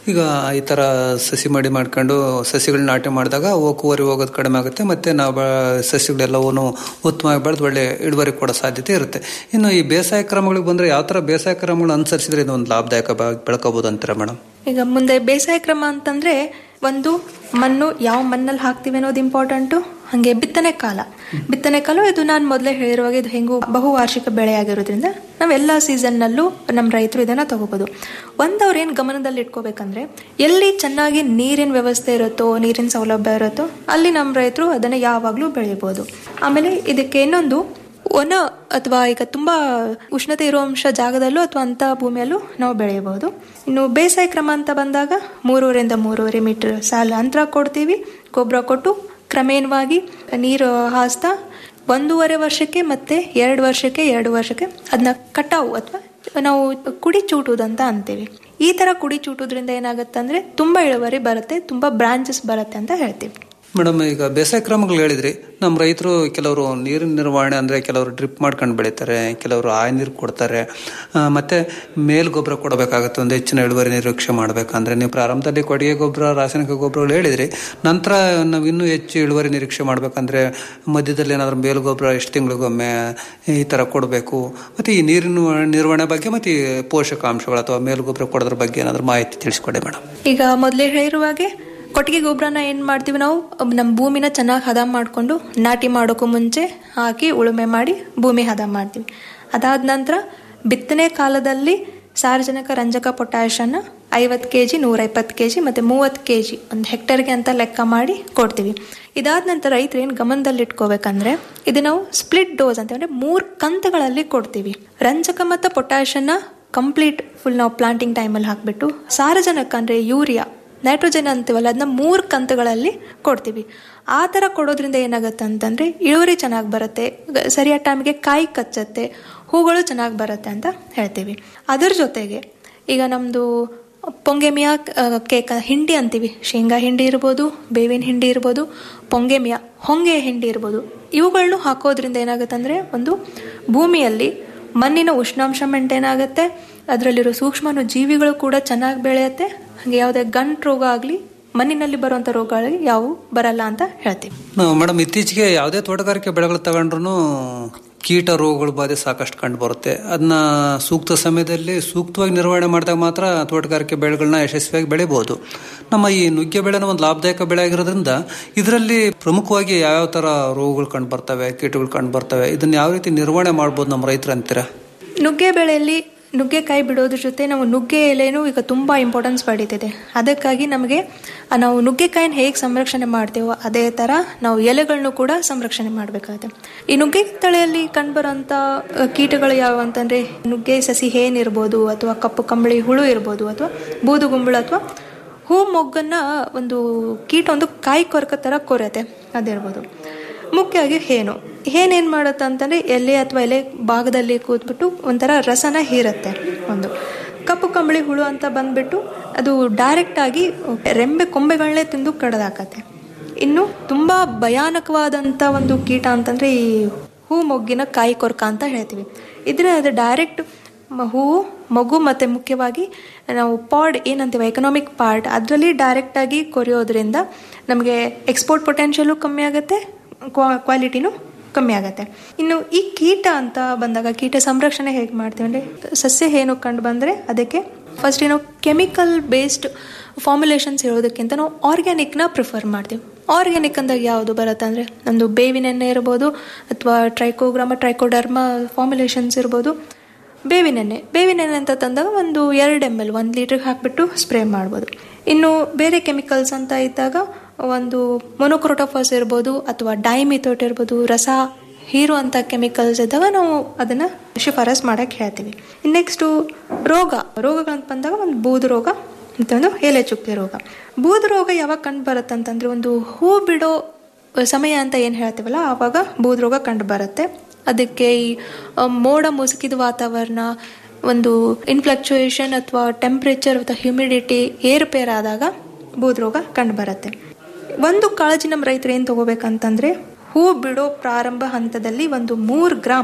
ಈಗ ಈ ತರ ಸಸಿ ಮಡಿ ಮಾಡ್ಕೊಂಡು ಸಸಿಗಳನ್ನ ನಾಟಿ ಮಾಡಿದಾಗ ಓಕುವರಿ ಹೋಗೋದು ಕಡಿಮೆ ಆಗುತ್ತೆ ಮತ್ತೆ ನಾವು ಬ- ಸಸಿಗಳೆಲ್ಲವೂ ಉತ್ತಮವಾಗಿ ಬೆಳೆದು ಒಳ್ಳೆ ಇಳುವರಿ ಕೊಡೋ ಸಾಧ್ಯತೆ ಇರುತ್ತೆ ಇನ್ನು ಈ ಬೇಸಾಯ ಕ್ರಮಗಳಿಗೆ ಬಂದ್ರೆ ಯಾವ ತರ ಬೇಸಾಯ ಕ್ರಮಗಳು ಅನುಸರಿಸಿದ್ರೆ ಇದು ಒಂದು ಲಾಭದಾಯಕ ಬೆಳ್ಕೋಬಹುದು ಅಂತೀರಾ ಮೇಡಮ್ ಈಗ ಮುಂದೆ ಬೇಸಾಯ ಕ್ರಮ ಅಂತಂದ್ರೆ ಒಂದು ಮಣ್ಣು ಯಾವ ಮಣ್ಣಲ್ಲಿ ಹಾಕ್ತೀವಿ ಅನ್ನೋದು ಇಂಪಾರ್ಟೆಂಟು ಹಾಗೆ ಬಿತ್ತನೆ ಕಾಲ ಬಿತ್ತನೆ ಕಾಲ ಇದು ನಾನು ಮೊದಲೇ ಹೇಳಿರುವಾಗ ಇದು ಹೆಂಗು ಬಹುವಾರ್ಷಿಕ ಬೆಳೆ ಆಗಿರೋದ್ರಿಂದ ನಾವು ಎಲ್ಲ ಸೀಸನ್ನಲ್ಲೂ ನಮ್ಮ ರೈತರು ಇದನ್ನ ತಗೋಬಹುದು ಒಂದು ಅವ್ರು ಏನು ಗಮನದಲ್ಲಿ ಇಟ್ಕೋಬೇಕಂದ್ರೆ ಎಲ್ಲಿ ಚೆನ್ನಾಗಿ ನೀರಿನ ವ್ಯವಸ್ಥೆ ಇರುತ್ತೋ ನೀರಿನ ಸೌಲಭ್ಯ ಇರುತ್ತೋ ಅಲ್ಲಿ ನಮ್ಮ ರೈತರು ಅದನ್ನ ಯಾವಾಗಲೂ ಬೆಳಿಬೋದು ಆಮೇಲೆ ಇದಕ್ಕೆ ಇನ್ನೊಂದು ಒಣ ಅಥವಾ ಈಗ ತುಂಬಾ ಉಷ್ಣತೆ ಇರುವಂಶ ಜಾಗದಲ್ಲೂ ಅಥವಾ ಅಂತ ಭೂಮಿಯಲ್ಲೂ ನಾವು ಬೆಳೆಯಬಹುದು ಇನ್ನು ಬೇಸಾಯ ಕ್ರಮ ಅಂತ ಬಂದಾಗ ಮೂರುವರೆಯಿಂದ ಮೂರುವರೆ ಮೀಟರ್ ಸಾಲ ಅಂತರ ಕೊಡ್ತೀವಿ ಗೊಬ್ಬರ ಕೊಟ್ಟು ಕ್ರಮೇಣವಾಗಿ ನೀರು ಹಾಸ್ತಾ ಒಂದೂವರೆ ವರ್ಷಕ್ಕೆ ಮತ್ತೆ ಎರಡು ವರ್ಷಕ್ಕೆ ಎರಡು ವರ್ಷಕ್ಕೆ ಅದನ್ನ ಕಟಾವು ಅಥವಾ ನಾವು ಕುಡಿ ಚೂಟುವುದಂತ ಅಂತೀವಿ ಈ ತರ ಕುಡಿ ಚೂಟೋದ್ರಿಂದ ಏನಾಗುತ್ತೆ ಅಂದ್ರೆ ತುಂಬಾ ಇಳುವರಿ ಬರುತ್ತೆ ತುಂಬಾ ಬ್ರಾಂಚಸ್ ಬರುತ್ತೆ ಅಂತ ಹೇಳ್ತೀವಿ ಮೇಡಮ್ ಈಗ ಬೇಸಾಯ ಕ್ರಮಗಳು ಹೇಳಿದ್ರಿ ನಮ್ಮ ರೈತರು ಕೆಲವರು ನೀರಿನ ನಿರ್ವಹಣೆ ಅಂದ್ರೆ ಕೆಲವರು ಡ್ರಿಪ್ ಮಾಡ್ಕೊಂಡು ಬೆಳಿತಾರೆ ಕೆಲವರು ಆಯ ನೀರು ಕೊಡ್ತಾರೆ ಆ, ಮತ್ತೆ ಮೇಲ್ ಗೊಬ್ಬರ ಕೊಡಬೇಕಾಗುತ್ತೆ ಒಂದು ಹೆಚ್ಚಿನ ಇಳುವರಿ ನಿರೀಕ್ಷೆ ಮಾಡ್ಬೇಕಂದ್ರೆ ನೀವು ಪ್ರಾರಂಭದಲ್ಲಿ ಕೊಡುಗೆ ಗೊಬ್ಬರ ರಾಸಾಯನಿಕ ಗೊಬ್ಬರಗಳು ಹೇಳಿದ್ರಿ ನಂತರ ನಾವು ಇನ್ನೂ ಹೆಚ್ಚು ಇಳುವರಿ ನಿರೀಕ್ಷೆ ಮಾಡ್ಬೇಕಂದ್ರೆ ಮಧ್ಯದಲ್ಲಿ ಏನಾದ್ರು ಮೇಲ್ ಗೊಬ್ಬರ ಎಷ್ಟು ತಿಂಗಳಿಗೊಮ್ಮೆ ಈ ತರ ಕೊಡಬೇಕು ಮತ್ತೆ ಈ ನೀರಿನ ನಿರ್ವಹಣೆ ಬಗ್ಗೆ ಮತ್ತೆ ಈ ಪೋಷಕಾಂಶಗಳು ಅಥವಾ ಮೇಲ್ ಗೊಬ್ಬರ ಕೊಡೋದ್ರ ಬಗ್ಗೆ ಏನಾದ್ರು ಮಾಹಿತಿ ತಿಳಿಸ್ಕೊಡಿ ಮೇಡಮ್ ಈಗ ಮೊದಲೇ ಹೇಳಿರುವಾಗೆ ಕೊಟ್ಟಿಗೆ ಗೊಬ್ಬರನ ಏನು ಮಾಡ್ತೀವಿ ನಾವು ನಮ್ಮ ಭೂಮಿನ ಚೆನ್ನಾಗಿ ಹದ ಮಾಡಿಕೊಂಡು ನಾಟಿ ಮಾಡೋಕ್ಕೂ ಮುಂಚೆ ಹಾಕಿ ಉಳುಮೆ ಮಾಡಿ ಭೂಮಿ ಹದ ಮಾಡ್ತೀವಿ ಅದಾದ ನಂತರ ಬಿತ್ತನೆ ಕಾಲದಲ್ಲಿ ಸಾರ್ವಜನಿಕ ರಂಜಕ ಪೊಟ್ಯಾಷನ್ನ ಐವತ್ತು ಕೆ ಜಿ ನೂರ ಇಪ್ಪತ್ತು ಕೆ ಜಿ ಮತ್ತು ಮೂವತ್ತು ಕೆ ಜಿ ಒಂದು ಹೆಕ್ಟರ್ಗೆ ಅಂತ ಲೆಕ್ಕ ಮಾಡಿ ಕೊಡ್ತೀವಿ ಇದಾದ ನಂತರ ರೈತರು ಏನು ಗಮನದಲ್ಲಿ ಇಟ್ಕೋಬೇಕಂದ್ರೆ ಇದು ನಾವು ಸ್ಪ್ಲಿಟ್ ಡೋಸ್ ಅಂತ ಅಂದರೆ ಮೂರು ಕಂತುಗಳಲ್ಲಿ ಕೊಡ್ತೀವಿ ರಂಜಕ ಮತ್ತು ಪೊಟ್ಯಾಷನ್ನ ಕಂಪ್ಲೀಟ್ ಫುಲ್ ನಾವು ಪ್ಲಾಂಟಿಂಗ್ ಟೈಮಲ್ಲಿ ಹಾಕಿಬಿಟ್ಟು ಸಾರಜನಕ ಅಂದರೆ ಯೂರಿಯಾ ನೈಟ್ರೋಜನ್ ಅಂತೀವಲ್ಲ ಅದನ್ನ ಮೂರು ಕಂತುಗಳಲ್ಲಿ ಕೊಡ್ತೀವಿ ಆ ಥರ ಕೊಡೋದ್ರಿಂದ ಏನಾಗುತ್ತೆ ಅಂತಂದರೆ ಇಳುವರಿ ಚೆನ್ನಾಗಿ ಬರುತ್ತೆ ಗ- ಸರಿಯಾದ ಟೈಮ್ಗೆ ಕಾಯಿ ಕಚ್ಚತ್ತೆ ಹೂಗಳು ಚೆನ್ನಾಗಿ ಬರುತ್ತೆ ಅಂತ ಹೇಳ್ತೀವಿ ಅದ್ರ ಜೊತೆಗೆ ಈಗ ನಮ್ಮದು ಪೊಂಗೆಮಿಯಾ ಕೇಕ್ ಹಿಂಡಿ ಅಂತೀವಿ ಶೇಂಗಾ ಹಿಂಡಿ ಇರ್ಬೋದು ಬೇವಿನ ಹಿಂಡಿ ಇರ್ಬೋದು ಪೊಂಗೆಮಿಯಾ ಹೊಂಗೆ ಹಿಂಡಿ ಇರ್ಬೋದು ಇವುಗಳನ್ನು ಹಾಕೋದ್ರಿಂದ ಏನಾಗುತ್ತೆ ಅಂದರೆ ಒಂದು ಭೂಮಿಯಲ್ಲಿ ಮಣ್ಣಿನ ಉಷ್ಣಾಂಶ ಮೇಂಟೈನ್ ಆಗುತ್ತೆ ಅದರಲ್ಲಿರೋ ಸೂಕ್ಷ್ಮಾಣು ಜೀವಿಗಳು ಕೂಡ ಚೆನ್ನಾಗಿ ಬೆಳೆಯುತ್ತೆ ಹಾಗೆ ಯಾವುದೇ ಗಂಟು ರೋಗ ಆಗಲಿ ಮಣ್ಣಿನಲ್ಲಿ ಬರುವಂಥ ರೋಗಗಳಿಗೆ ಯಾವುವು ಬರಲ್ಲ ಅಂತ ಹೇಳ್ತೀವಿ ನಾವು ಮೇಡಮ್ ಇತ್ತೀಚೆಗೆ ಯಾವುದೇ ತೋಟಗಾರಿಕೆ ಬೆಳೆಗಳು ತಗೊಂಡ್ರು ಕೀಟ ರೋಗಗಳ ಬಾಧೆ ಸಾಕಷ್ಟು ಕಂಡು ಬರುತ್ತೆ ಅದನ್ನ ಸೂಕ್ತ ಸಮಯದಲ್ಲಿ ಸೂಕ್ತವಾಗಿ ನಿರ್ವಹಣೆ ಮಾಡಿದಾಗ ಮಾತ್ರ ತೋಟಗಾರಿಕೆ ಬೆಳೆಗಳನ್ನ ಯಶಸ್ವಿಯಾಗಿ ಬೆಳಿಬಹುದು ನಮ್ಮ ಈ ನುಗ್ಗೆ ಬೆಳೆನ ಒಂದು ಲಾಭದಾಯಕ ಬೆಳೆ ಆಗಿರೋದ್ರಿಂದ ಇದರಲ್ಲಿ ಪ್ರಮುಖವಾಗಿ ಯಾವ್ಯಾವ ತರ ರೋಗಗಳು ಕಂಡು ಬರ್ತವೆ ಕೀಟಗಳು ಕಂಡು ಬರ್ತವೆ ಇದನ್ನ ಯಾವ ರೀತಿ ನಿರ್ವಹಣೆ ಮಾಡ್ಬೋದು ನಮ್ಮ ರೈತರು ಅಂತೀರಾ ನುಗ್ಗೆ ಬೆಳೆಯಲ್ಲಿ ನುಗ್ಗೆಕಾಯಿ ಬಿಡೋದ್ರ ಜೊತೆ ನಾವು ನುಗ್ಗೆ ಎಲೆನೂ ಈಗ ತುಂಬ ಇಂಪಾರ್ಟೆನ್ಸ್ ಪಡೀತಿದೆ ಅದಕ್ಕಾಗಿ ನಮಗೆ ಆ ನಾವು ನುಗ್ಗೆಕಾಯಿನ ಹೇಗೆ ಸಂರಕ್ಷಣೆ ಮಾಡ್ತೀವೋ ಅದೇ ಥರ ನಾವು ಎಲೆಗಳನ್ನು ಕೂಡ ಸಂರಕ್ಷಣೆ ಮಾಡಬೇಕಾಗುತ್ತೆ ಈ ನುಗ್ಗೆ ತಳೆಯಲ್ಲಿ ಕಂಡುಬರೋಂಥ ಅ, ಕೀಟಗಳು ಯಾವ ಅಂತಂದರೆ ನುಗ್ಗೆ ಸಸಿ ಹೇನಿರ್ಬೋದು ಅಥವಾ ಕಪ್ಪು ಕಂಬಳಿ ಹುಳು ಇರ್ಬೋದು ಅಥವಾ ಬೂದುಗುಂಬಳು ಅಥವಾ ಹೂ ಮೊಗ್ಗನ್ನ ಒಂದು ಕೀಟ ಒಂದು ಕಾಯಿ ಕೊರಕ ಥರ ಕೊರತೆ ಅದಿರ್ಬೋದು ಮುಖ್ಯವಾಗಿ ಹೇನು ಹೇನೇನು ಮಾಡುತ್ತೆ ಅಂತಂದರೆ ಎಲೆ ಅಥವಾ ಎಲೆ ಭಾಗದಲ್ಲಿ ಕೂತ್ಬಿಟ್ಟು ಒಂಥರ ರಸನ ಹೀರುತ್ತೆ ಒಂದು ಕಪ್ಪು ಕಂಬಳಿ ಹುಳು ಅಂತ ಬಂದ್ಬಿಟ್ಟು ಅದು ಡೈರೆಕ್ಟ್ ಆಗಿ ರೆಂಬೆ ಕೊಂಬೆಗಳನ್ನೇ ತಿಂದು ಕಡ್ದಾಕತ್ತೆ ಇನ್ನು ತುಂಬ ಭಯಾನಕವಾದಂಥ ಒಂದು ಕೀಟ ಅಂತಂದರೆ ಈ ಹೂ ಮೊಗ್ಗಿನ ಕಾಯಿ ಕೊರಕ ಅಂತ ಹೇಳ್ತೀವಿ ಇದ್ರೆ ಅದು ಡೈರೆಕ್ಟ್ ಹೂವು ಮಗು ಮತ್ತು ಮುಖ್ಯವಾಗಿ ನಾವು ಪಾಡ್ ಏನಂತೀವಿ ಎಕನಾಮಿಕ್ ಪಾರ್ಟ್ ಅದರಲ್ಲಿ ಡೈರೆಕ್ಟಾಗಿ ಕೊರೆಯೋದ್ರಿಂದ ನಮಗೆ ಎಕ್ಸ್ಪೋರ್ಟ್ ಪೊಟೆನ್ಷಿಯಲು ಕಮ್ಮಿ ಆಗುತ್ತೆ ಕ್ವಾಲಿಟಿನೂ ಕಮ್ಮಿ ಆಗುತ್ತೆ ಇನ್ನು ಈ ಕೀಟ ಅಂತ ಬಂದಾಗ ಕೀಟ ಸಂರಕ್ಷಣೆ ಹೇಗೆ ಮಾಡ್ತೀವಿ ಅಂದರೆ ಸಸ್ಯ ಏನು ಕಂಡು ಬಂದರೆ ಅದಕ್ಕೆ ಫಸ್ಟ್ ನಾವು ಕೆಮಿಕಲ್ ಬೇಸ್ಡ್ ಫಾರ್ಮುಲೇಷನ್ಸ್ ಹೇಳೋದಕ್ಕಿಂತ ನಾವು ಆರ್ಗ್ಯಾನಿಕ್ನ ಪ್ರಿಫರ್ ಮಾಡ್ತೀವಿ ಆರ್ಗ್ಯಾನಿಕ್ ಅಂದಾಗ ಯಾವುದು ಬರುತ್ತೆ ಅಂದರೆ ಒಂದು ಬೇವಿನ ಎಣ್ಣೆ ಇರ್ಬೋದು ಅಥವಾ ಟ್ರೈಕೋಗ್ರಾಮ ಟ್ರೈಕೋಡರ್ಮ ಫಾರ್ಮುಲೇಷನ್ಸ್ ಇರ್ಬೋದು ಬೇವಿನ ಎಣ್ಣೆ ಬೇವಿನ ಎಣ್ಣೆ ಅಂತ ತಂದಾಗ ಒಂದು ಎರಡು ಎಮ್ ಎಲ್ ಒಂದು ಲೀಟ್ರಿಗೆ ಹಾಕಿಬಿಟ್ಟು ಸ್ಪ್ರೇ ಮಾಡ್ಬೋದು ಇನ್ನು ಬೇರೆ ಕೆಮಿಕಲ್ಸ್ ಅಂತ ಇದ್ದಾಗ ಒಂದು ಮೊನೊಕ್ರೋಟೋಫಾಸ್ ಇರ್ಬೋದು ಅಥವಾ ಡೈಮಿಥೋಟ್ ಇರ್ಬೋದು ರಸ ಹೀರುವಂಥ ಕೆಮಿಕಲ್ಸ್ ಇದ್ದಾಗ ನಾವು ಅದನ್ನು ಶಿಫಾರಸ್ ಮಾಡೋಕ್ಕೆ ಹೇಳ್ತೀವಿ ನೆಕ್ಸ್ಟು ರೋಗ ರೋಗಗಳಂತ ಬಂದಾಗ ಒಂದು ಬೂದು ರೋಗ ಮತ್ತೊಂದು ಎಲೆ ಚುಕ್ಕೆ ರೋಗ ಬೂದು ರೋಗ ಯಾವಾಗ ಕಂಡು ಬರುತ್ತೆ ಅಂತಂದರೆ ಒಂದು ಹೂ ಬಿಡೋ ಸಮಯ ಅಂತ ಏನು ಹೇಳ್ತೀವಲ್ಲ ಆವಾಗ ಬೂದು ರೋಗ ಕಂಡು ಬರುತ್ತೆ ಅದಕ್ಕೆ ಈ ಆ, ಮೋಡ ಮುಸುಕಿದ ವಾತಾವರಣ ಒಂದು ಇನ್ಫ್ಲಕ್ಚುಯೇಷನ್ ಅಥವಾ ಟೆಂಪ್ರೇಚರ್ ಅಥವಾ ಹ್ಯುಮಿಡಿಟಿ ಏರುಪೇರ್ ಆದಾಗ ಬೂದು ರೋಗ ಕಂಡು ಬರುತ್ತೆ ಒಂದು ಕಾಳಜಿ ನಮ್ಮ ರೈತರು ಏನು ತಗೋಬೇಕಂತಂದ್ರೆ ಹೂ ಬಿಡೋ ಪ್ರಾರಂಭ ಹಂತದಲ್ಲಿ ಒಂದು ಮೂರು ಗ್ರಾಮ್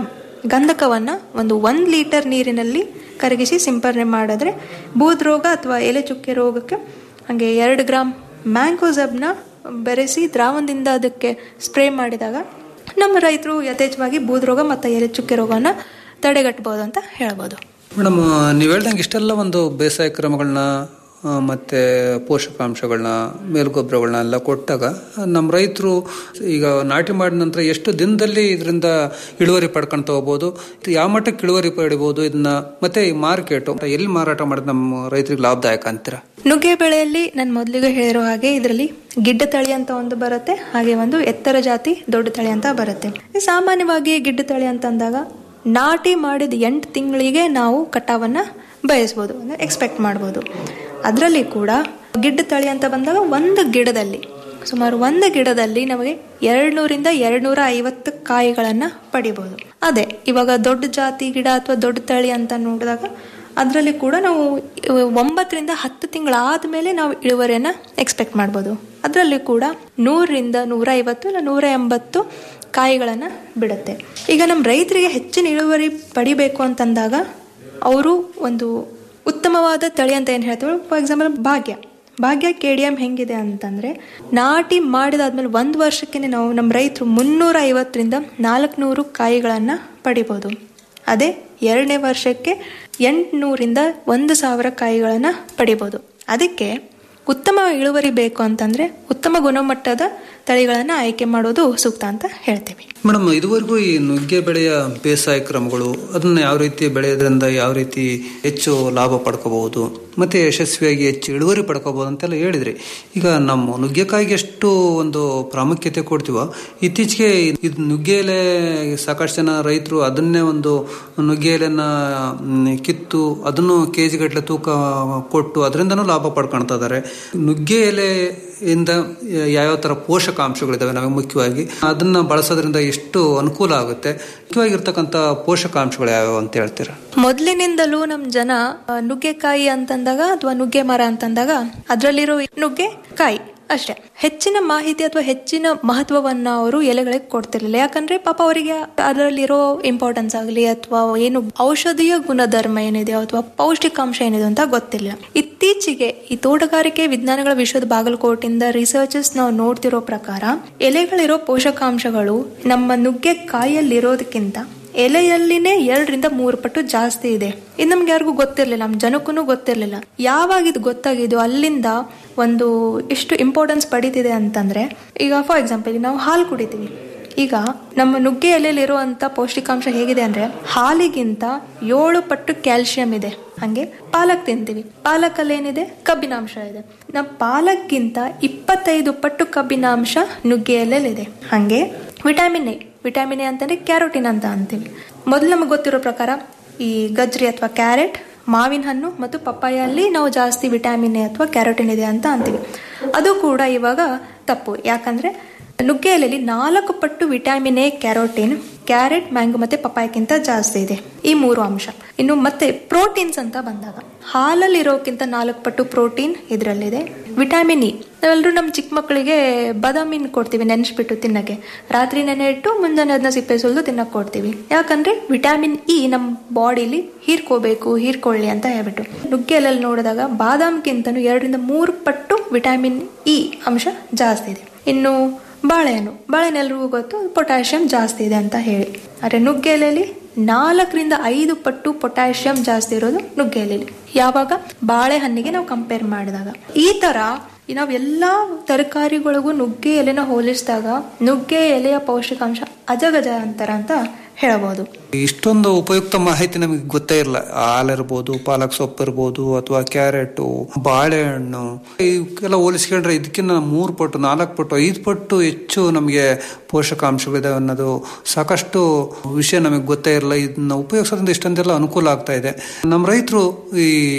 ಗಂಧಕವನ್ನ ಒಂದು ಒಂದು ಲೀಟರ್ ನೀರಿನಲ್ಲಿ ಕರಗಿಸಿ ಸಿಂಪರಣೆ ಮಾಡಿದ್ರೆ ಬೂದ್ ರೋಗ ಅಥವಾ ಎಲೆ ಚುಕ್ಕೆ ರೋಗಕ್ಕೆ ಹಾಗೆ ಎರಡು ಗ್ರಾಮ್ ಮ್ಯಾಂಗೋಸಬ್ನ ಬೆರೆಸಿ ದ್ರಾವಣದಿಂದ ಅದಕ್ಕೆ ಸ್ಪ್ರೇ ಮಾಡಿದಾಗ ನಮ್ಮ ರೈತರು ಯಥೇಚ್ಛವಾಗಿ ಬೂದ್ ರೋಗ ಮತ್ತು ಎಲೆ ಚುಕ್ಕೆ ರೋಗನ ತಡೆಗಟ್ಟಬಹುದು ಅಂತ ಹೇಳ್ಬೋದು ಮೇಡಮ್ ನೀವು ಹೇಳ್ದಂಗೆ ಇಷ್ಟೆಲ್ಲ ಒಂದು ಬೇಸಾಯ ಕ್ರಮಗಳನ್ನ ಆ, ಮತ್ತೆ ಪೋಷಕಾಂಶಗಳನ್ನ ಮೇಲ್ಗೊಬ್ಬರಗಳನ್ನ ಎಲ್ಲ ಕೊಟ್ಟಾಗ ನಮ್ಮ ರೈತರು ಈಗ ನಾಟಿ ಮಾಡಿದ ನಂತರ ಎಷ್ಟು ದಿನದಲ್ಲಿ ಇದರಿಂದ ಇಳುವರಿ ಪಡ್ಕೊಂತ ಹೋಗ್ಬೋದು ಇದು ಯಾವ ಮಟ್ಟಕ್ಕೆ ಇಳುವರಿ ಪಡಿಬೋದು ಇದನ್ನ ಮತ್ತೆ ಈ ಮಾರ್ಕೆಟ್ ಎಲ್ಲಿ ಮಾರಾಟ ಮಾಡಿದ್ರೆ ನಮ್ಮ ರೈತರಿಗೆ ಲಾಭದಾಯಕ ಅಂತೀರಾ ನುಗ್ಗೆ ಬೆಳೆಯಲ್ಲಿ ನಾನು ಮೊದಲಿಗೆ ಹೇಳಿರೋ ಹಾಗೆ ಇದರಲ್ಲಿ ಗಿಡ್ಡ ತಳಿ ಅಂತ ಒಂದು ಬರುತ್ತೆ ಹಾಗೆ ಒಂದು ಎತ್ತರ ಜಾತಿ ದೊಡ್ಡ ತಳಿ ಅಂತ ಬರುತ್ತೆ ಈ ಸಾಮಾನ್ಯವಾಗಿ ಗಿಡ್ಡ ತಳಿ ಅಂತ ಅಂದಾಗ ನಾಟಿ ಮಾಡಿದ ಎಂಟು ತಿಂಗಳಿಗೆ ನಾವು ಕಟಾವನ್ನ ಬಯಸ್ಬೋದು ಅಂದರೆ ಎಕ್ಸ್ಪೆಕ್ಟ್ ಮಾಡ್ಬೋದು ಅದರಲ್ಲಿ ಕೂಡ ಗಿಡ್ಡ ತಳಿ ಅಂತ ಬಂದಾಗ ಒಂದು ಗಿಡದಲ್ಲಿ ಸುಮಾರು ಒಂದು ಗಿಡದಲ್ಲಿ ನಮಗೆ ಎರಡ್ನೂರಿಂದ ಎರಡ್ನೂರ ಐವತ್ತು ಕಾಯಿಗಳನ್ನು ಪಡಿಬೋದು ಅದೇ ಇವಾಗ ದೊಡ್ಡ ಜಾತಿ ಗಿಡ ಅಥವಾ ದೊಡ್ಡ ತಳಿ ಅಂತ ನೋಡಿದಾಗ ಅದರಲ್ಲಿ ಕೂಡ ನಾವು ಒಂಬತ್ತರಿಂದ ಹತ್ತು ತಿಂಗಳಾದ ಮೇಲೆ ನಾವು ಇಳುವರಿಯನ್ನು ಎಕ್ಸ್ಪೆಕ್ಟ್ ಮಾಡ್ಬೋದು ಅದರಲ್ಲಿ ಕೂಡ ನೂರರಿಂದ ನೂರ ಐವತ್ತು ಇಲ್ಲ ನೂರ ಎಂಬತ್ತು ಕಾಯಿಗಳನ್ನು ಬಿಡುತ್ತೆ ಈಗ ನಮ್ಮ ರೈತರಿಗೆ ಹೆಚ್ಚಿನ ಇಳುವರಿ ಪಡಿಬೇಕು ಅಂತಂದಾಗ ಅವರು ಒಂದು ಉತ್ತಮವಾದ ತಳಿ ಅಂತ ಏನು ಹೇಳ್ತೀವಿ ಫಾರ್ ಎಕ್ಸಾಂಪಲ್ ಭಾಗ್ಯ ಭಾಗ್ಯ ಕೆ ಡಿ ಎಮ್ ಹೆಂಗಿದೆ ಅಂತಂದರೆ ನಾಟಿ ಮಾಡಿದಾದ್ಮೇಲೆ ಒಂದು ವರ್ಷಕ್ಕೆ ನಾವು ನಮ್ಮ ರೈತರು ಮುನ್ನೂರ ಐವತ್ತರಿಂದ ನಾಲ್ಕುನೂರು ಕಾಯಿಗಳನ್ನು ಪಡಿಬೋದು ಅದೇ ಎರಡನೇ ವರ್ಷಕ್ಕೆ ಎಂಟುನೂರಿಂದ ಒಂದು ಸಾವಿರ ಕಾಯಿಗಳನ್ನು ಪಡಿಬೋದು ಅದಕ್ಕೆ ಉತ್ತಮ ಇಳುವರಿ ಬೇಕು ಅಂತಂದರೆ ಉತ್ತಮ ಗುಣಮಟ್ಟದ ತಳಿಗಳನ್ನು ಆಯ್ಕೆ ಮಾಡೋದು ಸೂಕ್ತ ಅಂತ ಹೇಳ್ತೀವಿ ಮೇಡಮ್ ಇದುವರೆಗೂ ಈ ನುಗ್ಗೆ ಬೆಳೆಯ ಬೇಸಾಯ ಕ್ರಮಗಳು ಅದನ್ನ ಯಾವ ರೀತಿ ಬೆಳೆಯೋದ್ರಿಂದ ಯಾವ ರೀತಿ ಹೆಚ್ಚು ಲಾಭ ಪಡ್ಕೋಬಹುದು ಮತ್ತೆ ಯಶಸ್ವಿಯಾಗಿ ಹೆಚ್ಚು ಇಳುವರಿ ಪಡ್ಕೋಬಹುದು ಅಂತೆಲ್ಲ ಹೇಳಿದ್ರಿ ಈಗ ನಮ್ಮ ನುಗ್ಗೆಕಾಯಿಗೆ ಎಷ್ಟು ಒಂದು ಪ್ರಾಮುಖ್ಯತೆ ಕೊಡ್ತೀವೋ ಇತ್ತೀಚೆಗೆ ಇದು ನುಗ್ಗೆ ಎಲೆ ಸಾಕಷ್ಟು ಜನ ರೈತರು ಅದನ್ನೇ ಒಂದು ನುಗ್ಗೆ ಎಲೆನ ಮ್, ಕಿತ್ತು ಅದನ್ನು ಕೆ ಜಿ ಗಟ್ಟಲೆ ತೂಕ ಕೊಟ್ಟು ಅದರಿಂದನೂ ಲಾಭ ಪಡ್ಕೊಳ್ತಾ ಇದ್ದಾರೆ ನುಗ್ಗೆ ಎಲೆಯಿಂದ ಯಾವ್ಯಾವ ತರ ಪೋಷಕಾಂಶಗಳಿದಾವೆ ನಮಗೆ ಮುಖ್ಯವಾಗಿ ಅದನ್ನ ಬಳಸೋದ್ರಿಂದ ಎಷ್ಟು ಅನುಕೂಲ ಆಗುತ್ತೆ ಮುಖ್ಯವಾಗಿರ್ತಕ್ಕಂಥ ಪೋಷಕಾಂಶಗಳು ಯಾವ್ಯಾವ ಅಂತ ಹೇಳ್ತೀರಾ ಮೊದಲಿನಿಂದಲೂ ನಮ್ಮ ಜನ ಆ, ನುಗ್ಗೆಕಾಯಿ ಅಂತಂದಾಗ ಅಥವಾ ನುಗ್ಗೆ ಮರ ಅಂತಂದಾಗ ಅದರಲ್ಲಿರೋ ನುಗ್ಗೆ ಕಾಯಿ ಅಷ್ಟೇ ಹೆಚ್ಚಿನ ಮಾಹಿತಿ ಅಥವಾ ಹೆಚ್ಚಿನ ಮಹತ್ವವನ್ನ ಅವರು ಎಲೆಗಳಿಗೆ ಕೊಡ್ತಿರ್ಲಿಲ್ಲ ಯಾಕಂದ್ರೆ ಪಾಪ ಅವರಿಗೆ ಅದರಲ್ಲಿರೋ ಇಂಪಾರ್ಟೆನ್ಸ್ ಆಗಲಿ ಅಥವಾ ಏನು ಔಷಧೀಯ ಗುಣಧರ್ಮ ಏನಿದೆ ಅಥವಾ ಪೌಷ್ಟಿಕಾಂಶ ಏನಿದೆ ಅಂತ ಗೊತ್ತಿಲ್ಲ ಇತ್ತೀಚೆಗೆ ಈ ತೋಟಗಾರಿಕೆ ವಿಜ್ಞಾನಗಳ ವಿಶ್ವದ ಬಾಗಲಕೋಟಿಂದ ರಿಸರ್ಚರ್ಸ್ ನಾವು ನೋಡ್ತಿರೋ ಪ್ರಕಾರ ಎಲೆಗಳಿರೋ ಪೋಷಕಾಂಶಗಳು ನಮ್ಮ ನುಗ್ಗೆ ಕಾಯಿಯಲ್ಲಿರೋದಕ್ಕಿಂತ ಎಲೆಯಲ್ಲಿನೇ ಎರಡರಿಂದ ಮೂರು ಪಟ್ಟು ಜಾಸ್ತಿ ಇದೆ ಇದು ನಮ್ಗೆ ಯಾರಿಗೂ ಗೊತ್ತಿರಲಿಲ್ಲ ನಮ್ಮ ಜನಕ್ಕೂ ಗೊತ್ತಿರಲಿಲ್ಲ ಯಾವಾಗ ಇದು ಗೊತ್ತಾಗಿದ್ದು ಅಲ್ಲಿಂದ ಒಂದು ಎಷ್ಟು ಇಂಪಾರ್ಟೆನ್ಸ್ ಪಡೀತಿದೆ ಅಂತಂದ್ರೆ ಈಗ ಫಾರ್ ಎಕ್ಸಾಂಪಲ್ ನಾವು ಹಾಲು ಕುಡಿತೀವಿ ಈಗ ನಮ್ಮ ನುಗ್ಗೆ ಎಲೆಯಲ್ಲಿರುವಂತ ಪೌಷ್ಟಿಕಾಂಶ ಹೇಗಿದೆ ಅಂದ್ರೆ ಹಾಲಿಗಿಂತ ಏಳು ಪಟ್ಟು ಕ್ಯಾಲ್ಸಿಯಂ ಇದೆ ಹಂಗೆ ಪಾಲಕ್ ತಿಂತೀವಿ ಪಾಲಕಲ್ಲಿ ಏನಿದೆ ಕಬ್ಬಿನಾಂಶ ಇದೆ ನಮ್ಮ ಪಾಲಕ್ಗಿಂತ ಇಪ್ಪತ್ತೈದು ಪಟ್ಟು ಕಬ್ಬಿನಾಂಶ ನುಗ್ಗೆ ಎಲೆಯಲ್ಲಿದೆ ಹಂಗೆ ವಿಟಮಿನ್ ಎ ವಿಟಮಿನ್ ಎ ಅಂತಂದ್ರೆ ಕ್ಯಾರೋಟಿನ್ ಅಂತ ಅಂತೀವಿ ಮೊದಲು ನಮಗೆ ಗೊತ್ತಿರೋ ಪ್ರಕಾರ ಈ ಗಜ್ರಿ ಅಥವಾ ಕ್ಯಾರೆಟ್ ಮಾವಿನ ಹಣ್ಣು ಮತ್ತು ಪಪ್ಪಾಯಲ್ಲಿ ನಾವು ಜಾಸ್ತಿ ವಿಟಮಿನ್ ಎ ಅಥವಾ ಕ್ಯಾರೋಟಿನ್ ಇದೆ ಅಂತ ಅಂತೀವಿ ಅದು ಕೂಡ ಇವಾಗ ತಪ್ಪು ಯಾಕಂದ್ರೆ ನುಗ್ಗೆಯಲ್ಲಿ ನಾಲ್ಕು ಪಟ್ಟು vitamin A carotene carrot mango ಮತ್ತೆ ಪಪ್ಪಾಯಕ್ಕಿಂತ ಜಾಸ್ತಿ ಇದೆ ಈ ಮೂರು ಅಂಶ ಇನ್ನು ಮತ್ತೆ ಪ್ರೋಟೀನ್ಸ್ ಅಂತ ಬಂದಾಗ ಹಾಲಲ್ಲಿ ಇರೋಕ್ಕಿಂತ ನಾಲ್ಕು ಪಟ್ಟು ಪ್ರೋಟೀನ್ ಇದರಲ್ಲಿದೆ ವಿಟಮಿನ್ ಇ ನಾವೆಲ್ಲರೂ ನಮ್ಮ ಚಿಕ್ಕ ಮಕ್ಕಳಿಗೆ ಬಾದಾಮಿನ ಕೊಡ್ತೀವಿ ನೆನೆಸ್ಬಿಟ್ಟು ತಿನ್ನಕ್ಕೆ ರಾತ್ರಿ ನೆನೆ ಇಟ್ಟು ಮುಂಜಾನೆ ಅದನ್ನ ಸಿಪ್ಪೆ ಸುಲಿದು ತಿನ್ನಕ್ಕೆ ಕೊಡ್ತೀವಿ ಯಾಕಂದ್ರೆ ವಿಟಮಿನ್ ಇ ನಮ್ಮ ಬಾಡಿಲಿ ಹೀರ್ಕೋಬೇಕು ಹೀರ್ಕೊಳ್ಳಿ ಅಂತ ಹೇಳ್ಬಿಟ್ಟು ನುಗ್ಗೆಯಲ್ಲಿ ನೋಡಿದಾಗ ಬಾದಾಮ್ಗಿಂತನೂ ಎರಡರಿಂದ ಮೂರು ಪಟ್ಟು ವಿಟಮಿನ್ ಇ ಅಂಶ ಜಾಸ್ತಿ ಇದೆ ಇನ್ನು ಬಾಳೆಹಣ್ಣು ಬಾಳೆಹಣ್ಣು ಎಲ್ರಿಗೂ ಗೊತ್ತು ಪೊಟ್ಯಾಷಿಯಂ ಜಾಸ್ತಿ ಇದೆ ಅಂತ ಹೇಳಿ ಆದರೆ ನುಗ್ಗೆ ಎಲೆಯಲ್ಲಿ ನಾಲ್ಕರಿಂದ ಐದು ಪಟ್ಟು ಪೊಟ್ಯಾಷಿಯಂ ಜಾಸ್ತಿ ಇರೋದು ನುಗ್ಗೆ ಎಲೆಯಲ್ಲಿ ಯಾವಾಗ ಬಾಳೆಹಣ್ಣಿಗೆ ನಾವು ಕಂಪೇರ್ ಮಾಡಿದಾಗ ಈ ತರ ನಾವು ಎಲ್ಲಾ ತರಕಾರಿಗಳಿಗೂ ನುಗ್ಗೆ ಎಲೆನ ಹೋಲಿಸಿದಾಗ ನುಗ್ಗೆ ಎಲೆಯ ಪೌಷ್ಟಿಕಾಂಶ ಅಜಗಜ ಅಂತರ ಅಂತ ಹೇಳಬಹುದು ಇಷ್ಟೊಂದು ಉಪಯುಕ್ತ ಮಾಹಿತಿ ನಮಗೆ ಗೊತ್ತೇ ಇರಲ್ಲ ಹಾಲಿರ್ಬೋದು ಪಾಲಕ್ ಸೊಪ್ಪು ಇರ್ಬೋದು ಅಥವಾ ಕ್ಯಾರೆಟು ಬಾಳೆಹಣ್ಣು ಇವಕ್ಕೆಲ್ಲ ಹೋಲಿಸ್ಕೊಂಡ್ರೆ ಇದಕ್ಕಿಂತ ಮೂರು ಪಟ್ಟು ನಾಲ್ಕು ಪಟ್ಟು ಐದು ಪಟ್ಟು ಹೆಚ್ಚು ನಮಗೆ ಪೋಷಕಾಂಶಗಳಿದಾವೆ ಅನ್ನೋದು ಸಾಕಷ್ಟು ವಿಷಯ ನಮಗೆ ಗೊತ್ತೇ ಇರಲ್ಲ ಇದನ್ನ ಉಪಯೋಗಿಸೋದ್ರಿಂದ ಇಷ್ಟೊಂದೆಲ್ಲ ಅನುಕೂಲ ಆಗ್ತಾ ಇದೆ ನಮ್ಮ ರೈತರು ಈ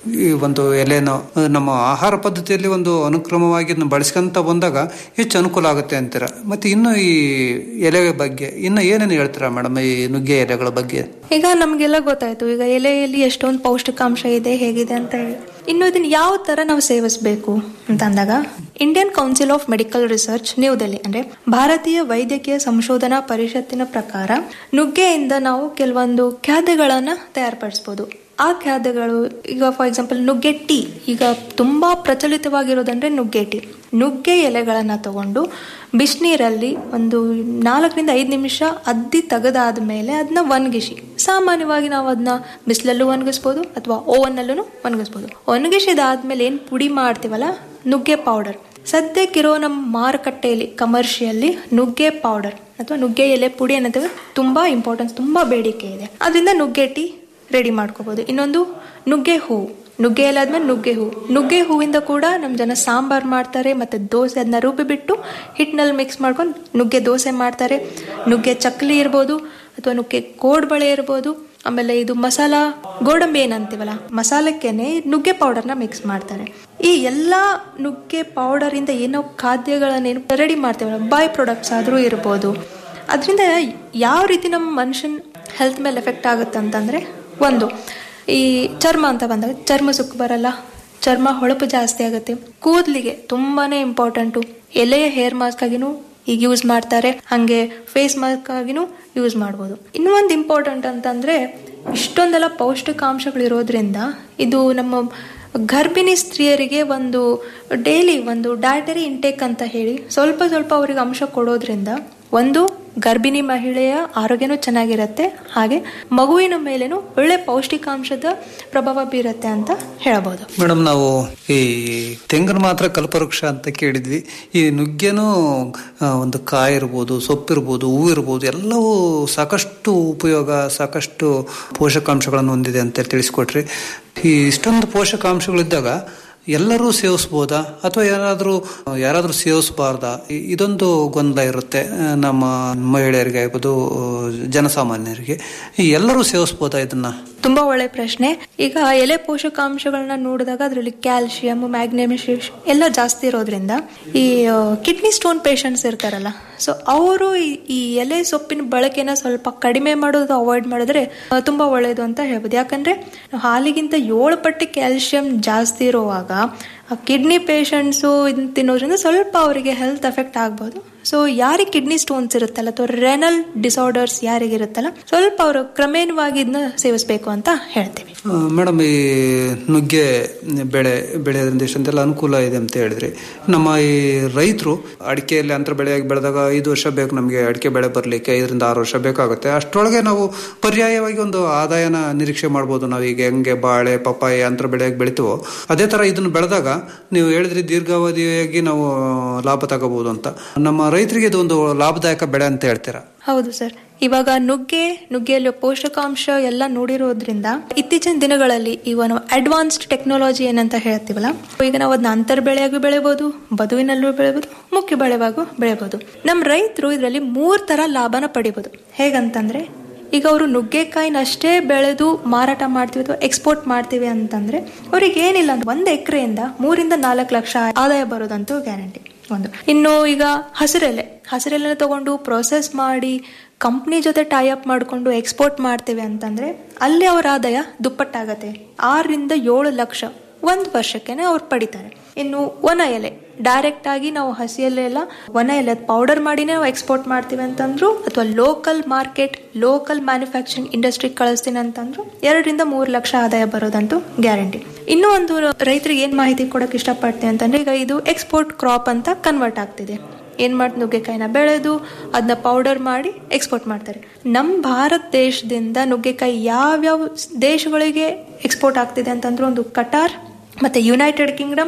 ಈ ಒಂದು ಎಲೆನೋ ಆ, ನಮ್ಮ ಆಹಾರ ಪದ್ಧತಿಯಲ್ಲಿ ಒಂದು ಅನುಕ್ರಮವಾಗಿ ಇದನ್ನ ಬಳಸ್ಕೊಂತ ಬಂದಾಗ ಹೆಚ್ಚು ಅನುಕೂಲ ಆಗುತ್ತೆ ಅಂತೀರ ಮತ್ತೆ ಇನ್ನು ಈ ಎಲೆ ಬಗ್ಗೆ ಇನ್ನು ಏನೇನು ಹೇಳ್ತೀರಾ ಮೇಡಮ್ ಈ ನುಗ್ಗೆ ಎಲೆಗಳ ಬಗ್ಗೆ ಈಗ ನಮಗೆಲ್ಲ ಗೊತ್ತಾಯ್ತು ಈಗ ಎಲೆಯಲ್ಲಿ ಎಷ್ಟೊಂದು ಪೌಷ್ಟಿಕಾಂಶ ಇದೆ ಹೇಗಿದೆ ಅಂತ ಹೇಳಿ ಇನ್ನು ಇದನ್ನ ಯಾವ ತರ ನಾವು ಸೇವಿಸಬೇಕು ಅಂತ ಅಂದಾಗ Indian council of medical research New Delhi ಅಂದ್ರೆ ಭಾರತೀಯ ವೈದ್ಯಕೀಯ ಸಂಶೋಧನಾ ಪರಿಷತ್ತಿನ ಪ್ರಕಾರ ನುಗ್ಗೆಯಿಂದ ನಾವು ಕೆಲವೊಂದು ಖಾದ್ಯಗಳನ್ನ ತಯಾರುಪಡಿಸಬಹುದು ಆ ಖಾದ್ಯಗಳು ಈಗ ಫಾರ್ ಎಕ್ಸಾಂಪಲ್ ನುಗ್ಗೆ ಟೀ ಈಗ ತುಂಬಾ ಪ್ರಚಲಿತವಾಗಿರೋದಂದ್ರೆ ನುಗ್ಗೆ ಟೀ ನುಗ್ಗೆ ಎಲೆಗಳನ್ನ ತಗೊಂಡು ಬಿಸಿನೀರಲ್ಲಿ ಒಂದು ನಾಲ್ಕರಿಂದ ಐದು ನಿಮಿಷ ಅದ್ದಿ ತೆಗೆದಾದ ಮೇಲೆ ಅದನ್ನ ಒಣಗಿಸಿ ಸಾಮಾನ್ಯವಾಗಿ ನಾವು ಅದನ್ನ ಬಿಸಿಲಲ್ಲೂ ಒಣಗಿಸ್ಬೋದು ಅಥವಾ ಓವನ್ನಲ್ಲೂ ಒಣಗಿಸ್ಬೋದು ಒಣಗಿಸಿದಾದ್ಮೇಲೆ ಏನು ಪುಡಿ ಮಾಡ್ತೀವಲ್ಲ ನುಗ್ಗೆ ಪೌಡರ್ ಸದ್ಯಕ್ಕಿರೋ ನಮ್ಮ ಮಾರುಕಟ್ಟೆಯಲ್ಲಿ ಕಮರ್ಷಿಯಲ್ಲಿ ನುಗ್ಗೆ ಪೌಡರ್ ಅಥವಾ ನುಗ್ಗೆ ಎಲೆ ಪುಡಿ ಅನ್ನೋದು ತುಂಬಾ ಇಂಪಾರ್ಟೆನ್ಸ್ ತುಂಬಾ ಬೇಡಿಕೆ ಇದೆ ಅದರಿಂದ ನುಗ್ಗೆ ಟೀ ರೆಡಿ ಮಾಡ್ಕೋಬಹುದು ಇನ್ನೊಂದು ನುಗ್ಗೆ ಹೂವು ನುಗ್ಗೆ ಎಲೆ ಆದ್ಮೇಲೆ ನುಗ್ಗೆ ಹೂವು ನುಗ್ಗೆ ಹೂವಿಂದ ಕೂಡ ನಮ್ಮ ಜನ ಸಾಂಬಾರ್ ಮಾಡ್ತಾರೆ ಮತ್ತೆ ದೋಸೆ ಅದನ್ನ ರುಬ್ಬಿ ಬಿಟ್ಟು ಹಿಟ್ಟಿನಲ್ಲಿ ಮಿಕ್ಸ್ ಮಾಡ್ಕೊಂಡು ನುಗ್ಗೆ ದೋಸೆ ಮಾಡ್ತಾರೆ ನುಗ್ಗೆ ಚಕ್ಲಿ ಇರ್ಬೋದು ಅಥವಾ ನುಗ್ಗೆ ಕೋಡ್ಬಳೆ ಇರ್ಬೋದು ಆಮೇಲೆ ಇದು ಮಸಾಲ ಗೋಡಂಬಿ ಏನಂತೀವಲ್ಲ ಮಸಾಲಕ್ಕೇನೆ ನುಗ್ಗೆ ಪೌಡರ್ನ ಮಿಕ್ಸ್ ಮಾಡ್ತಾರೆ ಈ ಎಲ್ಲ ನುಗ್ಗೆ ಪೌಡರ್ ಇಂದ ಏನೋ ಖಾದ್ಯಗಳನ್ನೇನು ರೆಡಿ ಮಾಡ್ತೀವಲ್ಲ ಬೈ ಪ್ರಾಡಕ್ಟ್ಸ್ ಆದ್ರೂ ಇರ್ಬೋದು ಅದರಿಂದ ಯಾವ ರೀತಿ ನಮ್ಮ ಮನುಷ್ಯನ ಹೆಲ್ತ್ ಮೇಲೆ ಎಫೆಕ್ಟ್ ಆಗುತ್ತೆ ಅಂತಂದ್ರೆ ಒಂದು ಈ ಚರ್ಮ ಅಂತ ಬಂದಾಗ ಚರ್ಮ ಸುಕ್ಕು ಬರಲ್ಲ ಚರ್ಮ ಹೊಳಪು ಜಾಸ್ತಿ ಆಗುತ್ತೆ ಕೂದಲಿಗೆ ತುಂಬಾನೇ ಇಂಪಾರ್ಟೆಂಟು ಎಲೆಯ ಹೇರ್ ಮಾಸ್ಕ್ ಆಗಿನೂ ಈಗ ಯೂಸ್ ಮಾಡ್ತಾರೆ ಹಾಗೆ ಫೇಸ್ ಮಾಸ್ಕ್ ಆಗಿನೂ ಯೂಸ್ ಮಾಡ್ಬೋದು ಇನ್ನೂ ಒಂದು ಇಂಪಾರ್ಟೆಂಟ್ ಅಂತಂದ್ರೆ ಇಷ್ಟೊಂದೆಲ್ಲ ಪೌಷ್ಟಿಕಾಂಶಗಳಿರೋದ್ರಿಂದ ಇದು ನಮ್ಮ ಗರ್ಭಿಣಿ ಸ್ತ್ರೀಯರಿಗೆ ಒಂದು ಡೈಲಿ ಒಂದು ಡಯಟರಿ ಇಂಟೇಕ್ ಅಂತ ಹೇಳಿ ಸ್ವಲ್ಪ ಸ್ವಲ್ಪ ಅವರಿಗೆ ಅಂಶ ಕೊಡೋದ್ರಿಂದ ಒಂದು ಗರ್ಭಿಣಿ ಮಹಿಳೆಯ ಆರೋಗ್ಯನೂ ಚೆನ್ನಾಗಿರುತ್ತೆ ಹಾಗೆ ಮಗುವಿನ ಮೇಲೇನು ಒಳ್ಳೆ ಪೌಷ್ಟಿಕಾಂಶದ ಪ್ರಭಾವ ಬೀರುತ್ತೆ ಅಂತ ಹೇಳ್ಬೋದು ಮೇಡಮ್ ನಾವು ಈ ತೆಂಗಿನ ಮಾತ್ರ ಕಲ್ಪವೃಕ್ಷ ಅಂತ ಕೇಳಿದ್ವಿ ಈ ನುಗ್ಗೆನೂ ಆ, ಒಂದು ಕಾಯಿ ಇರ್ಬೋದು ಸೊಪ್ಪಿರ್ಬೋದು ಹೂ ಇರ್ಬೋದು ಎಲ್ಲವೂ ಸಾಕಷ್ಟು ಉಪಯೋಗ ಸಾಕಷ್ಟು ಪೋಷಕಾಂಶಗಳನ್ನು ಹೊಂದಿದೆ ಅಂತ ತಿಳಿಸ್ಕೊಟ್ರಿ ಈ ಇಷ್ಟೊಂದು ಪೋಷಕಾಂಶಗಳಿದ್ದಾಗ ಎಲ್ಲರೂ ಸೇವಿಸ್ಬೋದಾ ಅಥವಾ ಯಾರಾದರೂ ಯಾರಾದರೂ ಸೇವಿಸಬಾರ್ದಾ ಇ- ಇದೊಂದು ಗೊಂದಲ ಇರುತ್ತೆ ಆ, ನಮ್ಮ ಮಹಿಳೆಯರಿಗೆ ಆಗ್ಬೋದು ಜನಸಾಮಾನ್ಯರಿಗೆ ಈ ಎಲ್ಲರೂ ಸೇವಿಸ್ಬೋದಾ ಇದನ್ನ ತುಂಬಾ ಒಳ್ಳೆ ಪ್ರಶ್ನೆ ಈಗ ಎಲೆ ಪೋಷಕಾಂಶಗಳನ್ನ ನೋಡಿದಾಗ ಅದರಲ್ಲಿ ಕ್ಯಾಲ್ಸಿಯಂ ಮ್ಯಾಗ್ನೇಷಿಯಂ ಎಲ್ಲ ಜಾಸ್ತಿ ಇರೋದ್ರಿಂದ ಈ ಕಿಡ್ನಿ ಸ್ಟೋನ್ ಪೇಷಂಟ್ಸ್ ಇರ್ತಾರಲ್ಲ ಸೊ ಅವರು ಈ ಎಲೆ ಸೊಪ್ಪಿನ ಬಳಕೆನ ಸ್ವಲ್ಪ ಕಡಿಮೆ ಮಾಡೋದು ಅವಾಯ್ಡ್ ಮಾಡಿದ್ರೆ ಆ, ತುಂಬಾ ಒಳ್ಳೆಯದು ಅಂತ ಹೇಳ್ಬೋದು ಯಾಕಂದ್ರೆ ಹಾಲಿಗಿಂತ ಏಳು ಪಟ್ಟು ಕ್ಯಾಲ್ಸಿಯಂ ಜಾಸ್ತಿ ಇರುವಾಗ ಕಿಡ್ನಿ ಪೇಷಂಟ್ಸು ಇದನ್ನ ತಿನ್ನೋದ್ರಿಂದ ಸ್ವಲ್ಪ ಅವರಿಗೆ ಹೆಲ್ತ್ ಎಫೆಕ್ಟ್ ಆಗ್ಬೋದು ಸೊ ಯಾರಿಗೆ ಕಿಡ್ನಿ ಸ್ಟೋನ್ಸ್ ಇರುತ್ತಲ್ಲ ಅಥವಾ ರೆನಲ್ ಡಿಸಾರ್ಡರ್ಸ್ ಯಾರಿಗಿರುತ್ತಲ್ಲ ಸ್ವಲ್ಪ ಅವರು ಕ್ರಮೇಣವಾಗಿ ಇದನ್ನ ಸೇವಿಸಬೇಕು ಅಂತ ಹೇಳ್ತೀವಿ ಮೇಡಮ್ ಈ ನುಗ್ಗೆ ಬೆಳೆ ಬೆಳೆಯೋದ್ರಿಂದ ಎಷ್ಟೊಂದೆಲ್ಲ ಅನುಕೂಲ ಇದೆ ಅಂತ ಹೇಳಿದ್ರಿ ನಮ್ಮ ಈ ರೈತರು ಅಡಿಕೆಯಲ್ಲಿ ಅಂತರ ಬೆಳೆಯಾಗಿ ಬೆಳೆದಾಗ ಐದು ವರ್ಷ ಬೇಕು ನಮಗೆ ಅಡಿಕೆ ಬೆಳೆ ಬರಲಿಕ್ಕೆ ಐದರಿಂದ ಆರು ವರ್ಷ ಬೇಕಾಗುತ್ತೆ ಅಷ್ಟರೊಳಗೆ ನಾವು ಪರ್ಯಾಯವಾಗಿ ಒಂದು ಆದಾಯನ ನಿರೀಕ್ಷೆ ಮಾಡ್ಬೋದು ನಾವು ಈಗ ಹೆಂಗೆ ಬಾಳೆ ಪಪ್ಪಾಯಿ ಅಂತರ ಬೆಳೆಯಾಗಿ ಬೆಳಿತೀವೋ ಅದೇ ತರ ಇದನ್ನು ಬೆಳೆದಾಗ ನೀವು ಹೇಳಿದ್ರಿ ದೀರ್ಘಾವಧಿಯಾಗಿ ನಾವು ಲಾಭ ತಗೋಬಹುದು ಅಂತ ನಮ್ಮ ರೈತರಿಗೆ ಇದು ಒಂದು ಲಾಭದಾಯಕ ಬೆಳೆ ಅಂತ ಹೇಳ್ತೀರಾ ಹೌದು ಸರ್ ಇವಾಗ ನುಗ್ಗೆ ನುಗ್ಗೆಯಲ್ಲಿ ಪೋಷಕಾಂಶ ಎಲ್ಲ ನೋಡಿರೋದ್ರಿಂದ ಇತ್ತೀಚಿನ ದಿನಗಳಲ್ಲಿ ಇವನು ಅಡ್ವಾನ್ಸ್ಡ್ ಟೆಕ್ನಾಲಜಿ ಏನಂತ ಹೇಳ್ತೀವಲ್ಲ ಈಗ ನಾವು ಅದನ್ನ ಅಂತರ್ ಬೆಳೆಯಾಗಿ ಬೆಳಿಬಹುದು ಬದುವಿನಲ್ಲೂ ಬೆಳಿಬಹುದು ಮುಖ್ಯ ಬೆಳೆವಾಗೂ ಬೆಳಿಬಹುದು ನಮ್ಮ ರೈತರು ಇದರಲ್ಲಿ ಮೂರ್ ತರ ಲಾಭನ ಪಡಿಬಹುದು ಹೇಗಂತಂದ್ರೆ ಈಗ ಅವರು ನುಗ್ಗೆಕಾಯಿನ ಅಷ್ಟೇ ಬೆಳೆದು ಮಾರಾಟ ಮಾಡ್ತೀವಿ ಅಥವಾ ಎಕ್ಸ್ಪೋರ್ಟ್ ಮಾಡ್ತೀವಿ ಅಂತಂದ್ರೆ ಅವ್ರಿಗೆ ಏನಿಲ್ಲ ಅಂದ್ರೆ ಒಂದ್ ಎಕರೆಯಿಂದ ಮೂರಿಂದ ನಾಲ್ಕು ಲಕ್ಷ ಆದಾಯ ಬರೋದಂತೂ ಗ್ಯಾರಂಟಿ ಒಂದು ಇನ್ನು ಈಗ ಹಸಿರೆಲೆ ಹಸಿರೆಲೆ ತಗೊಂಡು ಪ್ರೊಸೆಸ್ ಮಾಡಿ ಕಂಪ್ನಿ ಜೊತೆ ಟೈ ಅಪ್ ಮಾಡಿಕೊಂಡು ಎಕ್ಸ್ಪೋರ್ಟ್ ಮಾಡ್ತೇವೆ ಅಂತಂದ್ರೆ ಅಲ್ಲಿ ಅವರ ಆದಾಯ ದುಪ್ಪಟ್ಟಾಗತ್ತೆ ಆರರಿಂದ ಏಳು ಲಕ್ಷ ಒಂದು ವರ್ಷಕ್ಕೆನೆ ಅವ್ರು ಪಡಿತಾರೆ ಇನ್ನು ಒಣ ಎಲೆ ಡೈರೆಕ್ಟ್ ಆಗಿ ನಾವು ಹಸಿ ಎಲೆ ಎಲ್ಲ ಒಣ ಎಲೆ ಪೌಡರ್ ಮಾಡಿನೇ ನಾವು ಎಕ್ಸ್ಪೋರ್ಟ್ ಮಾಡ್ತೀವಿ ಅಂತಂದ್ರು ಅಥವಾ local market local manufacturing industry ಕಳಿಸ್ತೀನಿ ಅಂತಂದ್ರು ಎರಡರಿಂದ ಮೂರು ಲಕ್ಷ ಆದಾಯ ಬರೋದಂತೂ ಗ್ಯಾರಂಟಿ ಇನ್ನೂ ಒಂದು ರೈತರಿಗೆ ಏನ್ ಮಾಹಿತಿ ಕೊಡಕ್ ಇಷ್ಟಪಡ್ತೀನಿ ಅಂತಂದ್ರೆ ಈಗ ಇದು ಎಕ್ಸ್ಪೋರ್ಟ್ ಕ್ರಾಪ್ ಅಂತ ಕನ್ವರ್ಟ್ ಆಗ್ತಿದೆ ಏನ್ ಮಾಡಿ ನುಗ್ಗೆಕಾಯಿನ ಬೆಳೆದು ಅದನ್ನ ಪೌಡರ್ ಮಾಡಿ ಎಕ್ಸ್ಪೋರ್ಟ್ ಮಾಡ್ತಾರೆ ನಮ್ಮ ಭಾರತ ದೇಶದಿಂದ ನುಗ್ಗೆಕಾಯಿ ಯಾವ್ಯಾವ ದೇಶಗಳಿಗೆ ಎಕ್ಸ್ಪೋರ್ಟ್ ಆಗ್ತಿದೆ ಅಂತಂದ್ರೆ ಒಂದು ಕಟಾರ್ ಮತ್ತೆ United Kingdom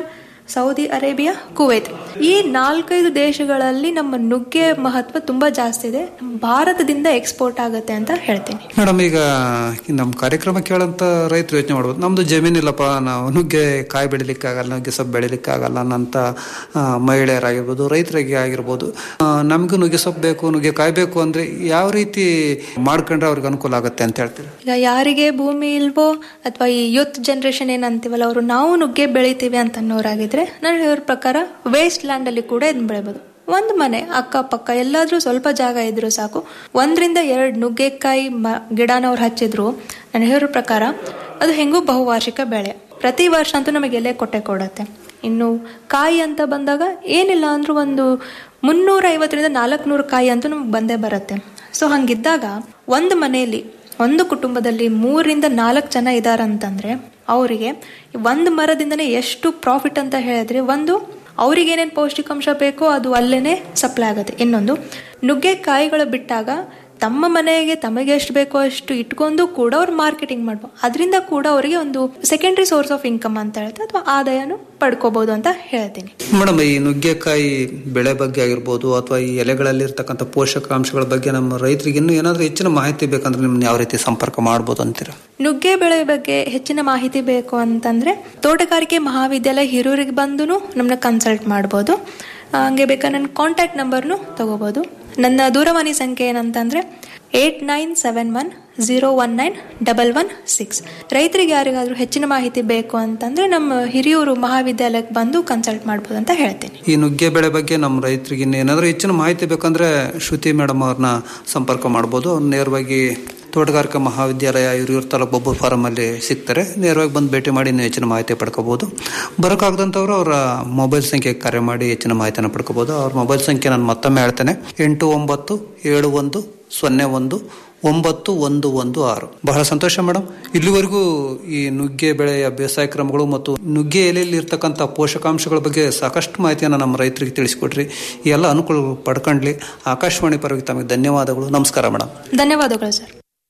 Saudi Arabia Kuwait ಈ ನಾಲ್ಕೈದು ದೇಶಗಳಲ್ಲಿ ನಮ್ಮ ನುಗ್ಗೆ ಮಹತ್ವ ತುಂಬಾ ಜಾಸ್ತಿ ಇದೆ ಭಾರತದಿಂದ ಎಕ್ಸ್ಪೋರ್ಟ್ ಆಗುತ್ತೆ ಅಂತ ಹೇಳ್ತೀನಿ ಮೇಡಮ್ ಈಗ ನಮ್ಮ ಕಾರ್ಯಕ್ರಮ ಕೇಳಂತ ರೈತರು ಯೋಚನೆ ಮಾಡ್ಬೋದು ನಮ್ದು ಜಮೀನಿಲ್ಲಪ್ಪ ನಾವು ನುಗ್ಗೆ ಕಾಯಿ ಬೆಳಿಲಿಕ್ಕೆ ಆಗಲ್ಲ ನುಗ್ಗೆ ಸೊಪ್ಪು ಬೆಳಿಲಿಕ್ಕೆ ಆಗಲ್ಲ ಅನ್ನಂತ ಆ, ಮಹಿಳೆಯರಾಗಿರ್ಬೋದು ರೈತರಿಗೆ ಆಗಿರ್ಬೋದು ಆ, ನಮಗೂ ನುಗ್ಗೆ ಸೊಪ್ಪು ಬೇಕು ನುಗ್ಗೆ ಕಾಯಿ ಬೇಕು ಅಂದ್ರೆ ಯಾವ ರೀತಿ ಮಾಡ್ಕೊಂಡ್ರೆ ಅವ್ರಿಗೆ ಅನುಕೂಲ ಆಗುತ್ತೆ ಅಂತ ಹೇಳ್ತೀರಿ ಈಗ ಯಾರಿಗೆ ಭೂಮಿ ಇಲ್ವೋ ಅಥವಾ ಈ ಯೂತ್ ಜನರೇಷನ್ ಏನಂತೀವಲ್ಲ ಅವರು ನಾವು ನುಗ್ಗೆ ಬೆಳಿತೀವಿ ಅಂತ ಅನ್ನೋರಾಗಿದ್ರೆ ನಾನು ಹೇಳೋ ಪ್ರಕಾರ ವೇಸ್ಟ್ ಲ್ಯಾಂಡ್ ಅಲ್ಲಿ ಕೂಡ ಇದನ್ನ ಬೆಳಿಬೋದು ಒಂದು ಮನೆ ಅಕ್ಕಪಕ್ಕ ಎಲ್ಲಾದ್ರೂ ಸ್ವಲ್ಪ ಜಾಗ ಇದ್ರು ಸಾಕು ಒಂದರಿಂದ ಎರಡು ನುಗ್ಗೆಕಾಯಿ ಮ ಗಿಡನ ಅವ್ರು ಹಚ್ಚಿದ್ರು ನಾನು ಹೇಳೋ ಪ್ರಕಾರ ಅದು ಹೆಂಗೂ ಬಹುವಾರ್ಷಿಕ ಬೆಳೆ ಪ್ರತಿ ವರ್ಷ ಅಂತೂ ನಮಗೆ ಎಲೆ ಕೊಟ್ಟೆ ಕೊಡುತ್ತೆ ಇನ್ನು ಕಾಯಿ ಅಂತ ಬಂದಾಗ ಏನಿಲ್ಲ ಅಂದ್ರೂ ಒಂದು ಮುನ್ನೂರ ಐವತ್ತರಿಂದ ನಾಲ್ಕುನೂರು ಕಾಯಿ ಅಂತೂ ನಮ್ಗೆ ಬಂದೇ ಬರುತ್ತೆ ಸೊ ಹಂಗಿದ್ದಾಗ ಒಂದು ಮನೆಯಲ್ಲಿ ಒಂದು ಕುಟುಂಬದಲ್ಲಿ ಮೂರರಿಂದ ನಾಲ್ಕು ಜನ ಇದಾರಂತಂದ್ರೆ ಅವರಿಗೆ ಒಂದು ಮರದಿಂದನೇ ಎಷ್ಟು ಪ್ರಾಫಿಟ್ ಅಂತ ಹೇಳಿದ್ರೆ ಒಂದು ಅವ್ರಿಗೆ ಏನೇನು ಪೌಷ್ಟಿಕಾಂಶ ಬೇಕೋ ಅದು ಅಲ್ಲೇನೆ ಸಪ್ಲೈ ಆಗುತ್ತೆ ಇನ್ನೊಂದು ನುಗ್ಗೆಕಾಯಿಗಳು ಬಿಟ್ಟಾಗ ತಮ್ಮ ಮನೆಗೆ ತಮಗೆ ಎಷ್ಟು ಬೇಕೋ ಅಷ್ಟು ಇಟ್ಕೊಂಡು ಕೂಡ ಅವ್ರು ಮಾರ್ಕೆಟಿಂಗ್ ಮಾಡ್ಬೋದು ಅದರಿಂದ ಕೂಡ ಅವರಿಗೆ ಒಂದು ಸೆಕೆಂಡ್ರಿ ಸೋರ್ಸ್ ಆಫ್ ಇನ್ಕಮ್ ಅಂತ ಹೇಳ್ತಾರೆ ಅಥವಾ ಆದಾಯನು ಪಡ್ಕೋಬಹುದು ಅಂತ ಹೇಳ್ತೀನಿ ಮೇಡಮ್ ಈ ನುಗ್ಗೆಕಾಯಿ ಬೆಳೆ ಬಗ್ಗೆ ಆಗಿರ್ಬೋದು ಅಥವಾ ಈ ಎಲೆಗಳಲ್ಲಿ ಇರ್ತಕ್ಕಂಥ ಪೋಷಕಾಂಶಗಳ ಬಗ್ಗೆ ನಮ್ಮ ರೈತರಿಗೆ ಇನ್ನೂ ಏನಾದರೂ ಹೆಚ್ಚಿನ ಮಾಹಿತಿ ಬೇಕಂದ್ರೆ ನಿಮ್ಮನ್ನ ಯಾವ ರೀತಿ ಸಂಪರ್ಕ ಮಾಡ್ಬೋದು ಅಂತೀರಾ ನುಗ್ಗೆ ಬೆಳೆ ಬಗ್ಗೆ ಹೆಚ್ಚಿನ ಮಾಹಿತಿ ಬೇಕು ಅಂತಂದ್ರೆ ತೋಟಗಾರಿಕೆ ಮಹಾವಿದ್ಯಾಲಯ ಹಿರೂರಿಗೆ ಬಂದು ನಮ್ಮನ್ನ ಕನ್ಸಲ್ಟ್ ಮಾಡ್ಬೋದು ಆ, ಹಂಗೆ ಬೇಕಾದ್ರೆ ನನ್ನ ಕಾಂಟ್ಯಾಕ್ಟ್ ನಂಬರ್ನು ತಗೋಬಹುದು ನನ್ನ ದೂರವಾಣಿ ಸಂಖ್ಯೆ ಏನಂತಂದ್ರೆ eight nine seven one zero one nine double one six ರೈತರಿಗೆ ಯಾರಿಗಾದ್ರೂ ಹೆಚ್ಚಿನ ಮಾಹಿತಿ ಬೇಕು ಅಂತಂದ್ರೆ ನಮ್ಮ ಹಿರಿಯೂರು ಮಹಾವಿದ್ಯಾಲಯಕ್ಕೆ ಬಂದು ಕನ್ಸಲ್ಟ್ ಮಾಡ್ಬೋದು ಅಂತ ಹೇಳ್ತೀನಿ ಈ ನುಗ್ಗೆ ಬೆಳೆ ಬಗ್ಗೆ ನಮ್ಮ ರೈತರಿಗೆ ಏನಾದರೂ ಹೆಚ್ಚಿನ ಮಾಹಿತಿ ಬೇಕಂದ್ರೆ ಶ್ರುತಿ ಮೇಡಮ್ ಅವ್ರನ್ನ ಸಂಪರ್ಕ ಮಾಡ್ಬೋದು ಅವ್ರು ನೇರವಾಗಿ ತೋಟಗಾರಿಕಾ ಮಹಾವಿದ್ಯಾಲಯ ಹಿರಿಯೂರು ತಾಲೂಕು ಬೊಬ್ಬೂರು ಫಾರಂ ಅಲ್ಲಿ ಸಿಗ್ತಾರೆ ನೇರವಾಗಿ ಬಂದು ಭೇಟಿ ಮಾಡಿ ಇನ್ನೂ ಹೆಚ್ಚಿನ ಮಾಹಿತಿ ಪಡ್ಕೋಬಹುದು ಬರೋಕ್ಕಾಗದಂಥವ್ರು ಅವರ ಮೊಬೈಲ್ ಸಂಖ್ಯೆಗೆ ಕರೆ ಮಾಡಿ ಹೆಚ್ಚಿನ ಮಾಹಿತಿಯನ್ನು ಪಡ್ಕೋಬಹುದು ಅವ್ರ ಮೊಬೈಲ್ ಸಂಖ್ಯೆ ನಾನು ಮತ್ತೊಮ್ಮೆ ಹೇಳ್ತೇನೆ ಎಂಟು ಒಂಬತ್ತು ಏಳು ಒಂದು ಸೊನ್ನೆ ಒಂದು ಒಂಬತ್ತು ಒಂದು ಒಂದು ಆರು ಬಹಳ ಸಂತೋಷ ಮೇಡಮ್ ಇಲ್ಲಿವರೆಗೂ ಈ ನುಗ್ಗೆ ಬೆಳೆಯ ಬೇಸಾಯ ಕ್ರಮಗಳು ಮತ್ತು ನುಗ್ಗೆ ಎಲೆಯಲ್ಲಿ ಇರ್ತಕ್ಕಂಥ ಪೋಷಕಾಂಶಗಳ ಬಗ್ಗೆ ಸಾಕಷ್ಟು ಮಾಹಿತಿಯನ್ನು ನಮ್ಮ ರೈತರಿಗೆ ತಿಳಿಸಿಕೊಟ್ರಿ ಈ ಎಲ್ಲ ಅನುಕೂಲ ಪಡ್ಕೊಂಡ್ಲಿ ಆಕಾಶವಾಣಿ ಪರವಾಗಿ ತಮಗೆ ಧನ್ಯವಾದಗಳು ನಮಸ್ಕಾರ ಮೇಡಮ್ ಧನ್ಯವಾದಗಳು ಸರ್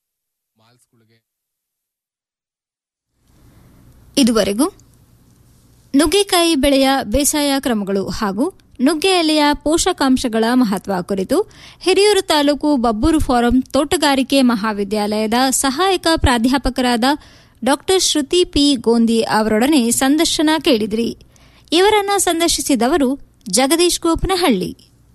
ಇದುವರೆಗೂ ನುಗ್ಗೆಕಾಯಿ ಬೆಳೆಯ ಬೇಸಾಯ ಕ್ರಮಗಳು ಹಾಗೂ ನುಗ್ಗೆ ಎಲೆಯ ಪೋಷಕಾಂಶಗಳ ಮಹತ್ವ ಕುರಿತು ಹಿರಿಯೂರು ತಾಲೂಕು ಬಬ್ಬೂರು ಫಾರಂ ತೋಟಗಾರಿಕೆ ಮಹಾವಿದ್ಯಾಲಯದ ಸಹಾಯಕ ಪ್ರಾಧ್ಯಾಪಕರಾದ ಡಾ ಶ್ರುತಿ ಪಿ ಗೋಂದಿ ಅವರೊಡನೆ ಸಂದರ್ಶನ ಕೇಳಿದ್ರಿ ಇವರನ್ನ ಸಂದರ್ಶಿಸಿದವರು ಜಗದೀಶ್ ಗೋಪನಹಳ್ಳಿ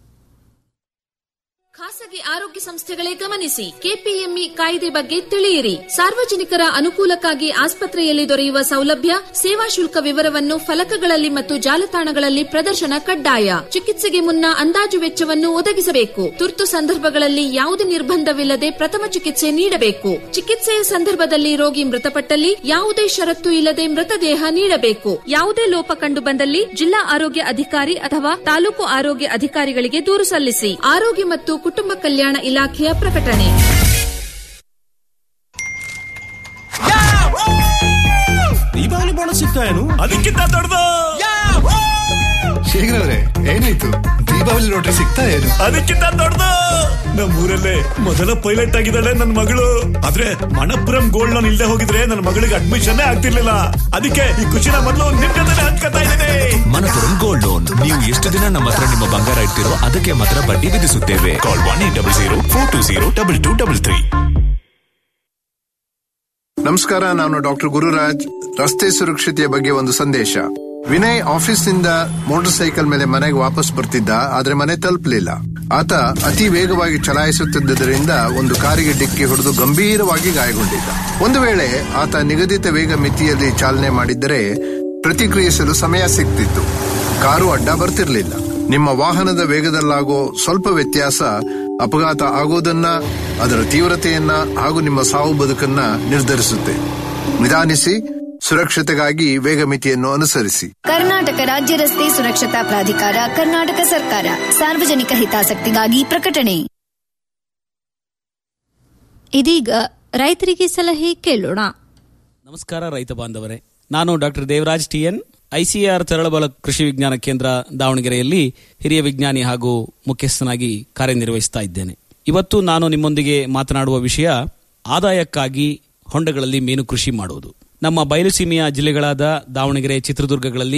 ಖಾಸಗಿ ಆರೋಗ್ಯ ಸಂಸ್ಥೆಗಳೇ ಗಮನಿಸಿ ಕೆಪಿಎಂಇ ಕಾಯ್ದೆ ಬಗ್ಗೆ ತಿಳಿಯಿರಿ ಸಾರ್ವಜನಿಕರ ಅನುಕೂಲಕ್ಕಾಗಿ ಆಸ್ಪತ್ರೆಯಲ್ಲಿ ದೊರೆಯುವ ಸೌಲಭ್ಯ ಸೇವಾ ಶುಲ್ಕ ವಿವರವನ್ನು ಫಲಕಗಳಲ್ಲಿ ಮತ್ತು ಜಾಲತಾಣಗಳಲ್ಲಿ ಪ್ರದರ್ಶನ ಕಡ್ಡಾಯ ಚಿಕಿತ್ಸೆಗೆ ಮುನ್ನ ಅಂದಾಜು ವೆಚ್ಚವನ್ನು ಒದಗಿಸಬೇಕು ತುರ್ತು ಸಂದರ್ಭಗಳಲ್ಲಿ ಯಾವುದೇ ನಿರ್ಬಂಧವಿಲ್ಲದೆ ಪ್ರಥಮ ಚಿಕಿತ್ಸೆ ನೀಡಬೇಕು ಚಿಕಿತ್ಸೆಯ ಸಂದರ್ಭದಲ್ಲಿ ರೋಗಿ ಮೃತಪಟ್ಟಲ್ಲಿ ಯಾವುದೇ ಷರತ್ತು ಇಲ್ಲದೆ ಮೃತದೇಹ ನೀಡಬೇಕು ಯಾವುದೇ ಲೋಪ ಕಂಡು ಬಂದಲ್ಲಿ ಜಿಲ್ಲಾ ಆರೋಗ್ಯ ಅಧಿಕಾರಿ ಅಥವಾ ತಾಲೂಕು ಆರೋಗ್ಯ ಅಧಿಕಾರಿಗಳಿಗೆ ದೂರು ಸಲ್ಲಿಸಿ ಆರೋಗ್ಯ ಮತ್ತು ಕುಟುಂಬ ಕಲ್ಯಾಣ ಇಲಾಖೆಯ ಪ್ರಕಟಣೆ ದೀಪಾವಳಿ ಬೋನಸ್ ಸಿಗ್ತಾ ಏನು ಅದಕ್ಕಿಂತ ದೊಡ್ಡದು ಶೇಖರ್ ಅವರೇ ಏನಾಯ್ತು ದೀಪಾವಳಿ ಲಾಟ್ರಿ ಸಿಗ್ತಾ ಏನು ಅದಕ್ಕಿಂತ ದೊಡ್ಡದು ನಮ್ಮೂರಲ್ಲೇ ಮೊದಲ ಪೈಲಟ್ ಆಗಿದ್ದಾಳೆ ನನ್ನ ಮಗಳು ಆದ್ರೆ ಮಣಪುರಂ ಗೋಲ್ಡ್ ಲೋನ್ ಇಲ್ಲದೆ ಹೋಗಿದ್ರೆ ನನ್ನ ಮಗಳಿಗೆ ಅಡ್ಮಿಷನ್ ಆಗ್ತಿರ್ಲಿಲ್ಲ ಅದಕ್ಕೆ ಈ ಖುಷಿನ ಮೊದಲು ನಿಮ್ ಜೊತೆ ಹಂಚ್ಕೊತಾ ಇದ್ದೇನೆ ಮನಪುರಂ ಗೋಲ್ಡ್ ಲೋನ್ ನೀವು ಎಷ್ಟು ದಿನ ನಮ್ಮ ಹತ್ರ ನಿಮ್ಮ ಬಂಗಾರ ಇಡ್ತೀರೋ ಅದಕ್ಕೆ ಮಾತ್ರ ಬಡ್ಡಿ ವಿಧಿಸುತ್ತೇವೆ call one eight double zero four two zero double two double three ನಮಸ್ಕಾರ ನಾನು ಡಾಕ್ಟರ್ ಗುರುರಾಜ್ ರಸ್ತೆ ಸುರಕ್ಷತೆಯ ಬಗ್ಗೆ ಒಂದು ಸಂದೇಶ ವಿನಯ್ ಆಫೀಸ್ನಿಂದ ಮೋಟಾರ್ ಸೈಕಲ್ ಮೇಲೆ ಮನೆಗೆ ವಾಪಸ್ ಬರ್ತಿದ್ದ ಆದ್ರೆ ಮನೆ ತಲುಪಲಿಲ್ಲ ಆತ ಅತಿ ವೇಗವಾಗಿ ಚಲಾಯಿಸುತ್ತಿದ್ದರಿಂದ ಒಂದು ಕಾರಿಗೆ ಡಿಕ್ಕಿ ಹೊಡೆದು ಗಂಭೀರವಾಗಿ ಗಾಯಗೊಂಡಿದ್ದ ಒಂದು ವೇಳೆ ಆತ ನಿಗದಿತ ವೇಗ ಮಿತಿಯಲ್ಲಿ ಚಾಲನೆ ಮಾಡಿದ್ದರೆ ಪ್ರತಿಕ್ರಿಯಿಸಲು ಸಮಯ ಸಿಗ್ತಿತ್ತು ಕಾರು ಅಡ್ಡ ಬರ್ತಿರ್ಲಿಲ್ಲ ನಿಮ್ಮ ವಾಹನದ ವೇಗದಲ್ಲಾಗೋ ಸ್ವಲ್ಪ ವ್ಯತ್ಯಾಸ ಅಪಘಾತ ಆಗೋದನ್ನ ಅದರ ತೀವ್ರತೆಯನ್ನ ಹಾಗೂ ನಿಮ್ಮ ಸಾವು ಬದುಕನ್ನ ನಿರ್ಧರಿಸುತ್ತೆ ನಿಧಾನಿಸಿ ಸುರಕ್ಷತೆಗಾಗಿ ವೇಗ ಮಿತಿಯನ್ನು ಅನುಸರಿಸಿ ಕರ್ನಾಟಕ ರಾಜ್ಯ ರಸ್ತೆ ಸುರಕ್ಷತಾ ಪ್ರಾಧಿಕಾರ ಕರ್ನಾಟಕ ಸರ್ಕಾರ ಸಾರ್ವಜನಿಕ ಹಿತಾಸಕ್ತಿಗಾಗಿ ಪ್ರಕಟಣೆ ಇದೀಗ ರೈತರಿಗೆ ಸಲಹೆ ಕೇಳೋಣ ನಮಸ್ಕಾರ ರೈತ ಬಾಂಧವರೇ ನಾನು doctor Devaraj T N ICR Taralabalu ಕೃಷಿ ವಿಜ್ಞಾನ ಕೇಂದ್ರ ದಾವಣಗೆರೆಯಲ್ಲಿ ಹಿರಿಯ ವಿಜ್ಞಾನಿ ಹಾಗೂ ಮುಖ್ಯಸ್ಥನಾಗಿ ಕಾರ್ಯನಿರ್ವಹಿಸ್ತಾ ಇದ್ದೇನೆ ಇವತ್ತು ನಾನು ನಿಮ್ಮೊಂದಿಗೆ ಮಾತನಾಡುವ ವಿಷಯ ಆದಾಯಕ್ಕಾಗಿ ಹೊಂಡಗಳಲ್ಲಿ ಮೀನು ಕೃಷಿ ಮಾಡುವುದು ನಮ್ಮ ಬಯಲುಸೀಮೆಯ ಜಿಲ್ಲೆಗಳಾದ ದಾವಣಗೆರೆ ಚಿತ್ರದುರ್ಗಗಳಲ್ಲಿ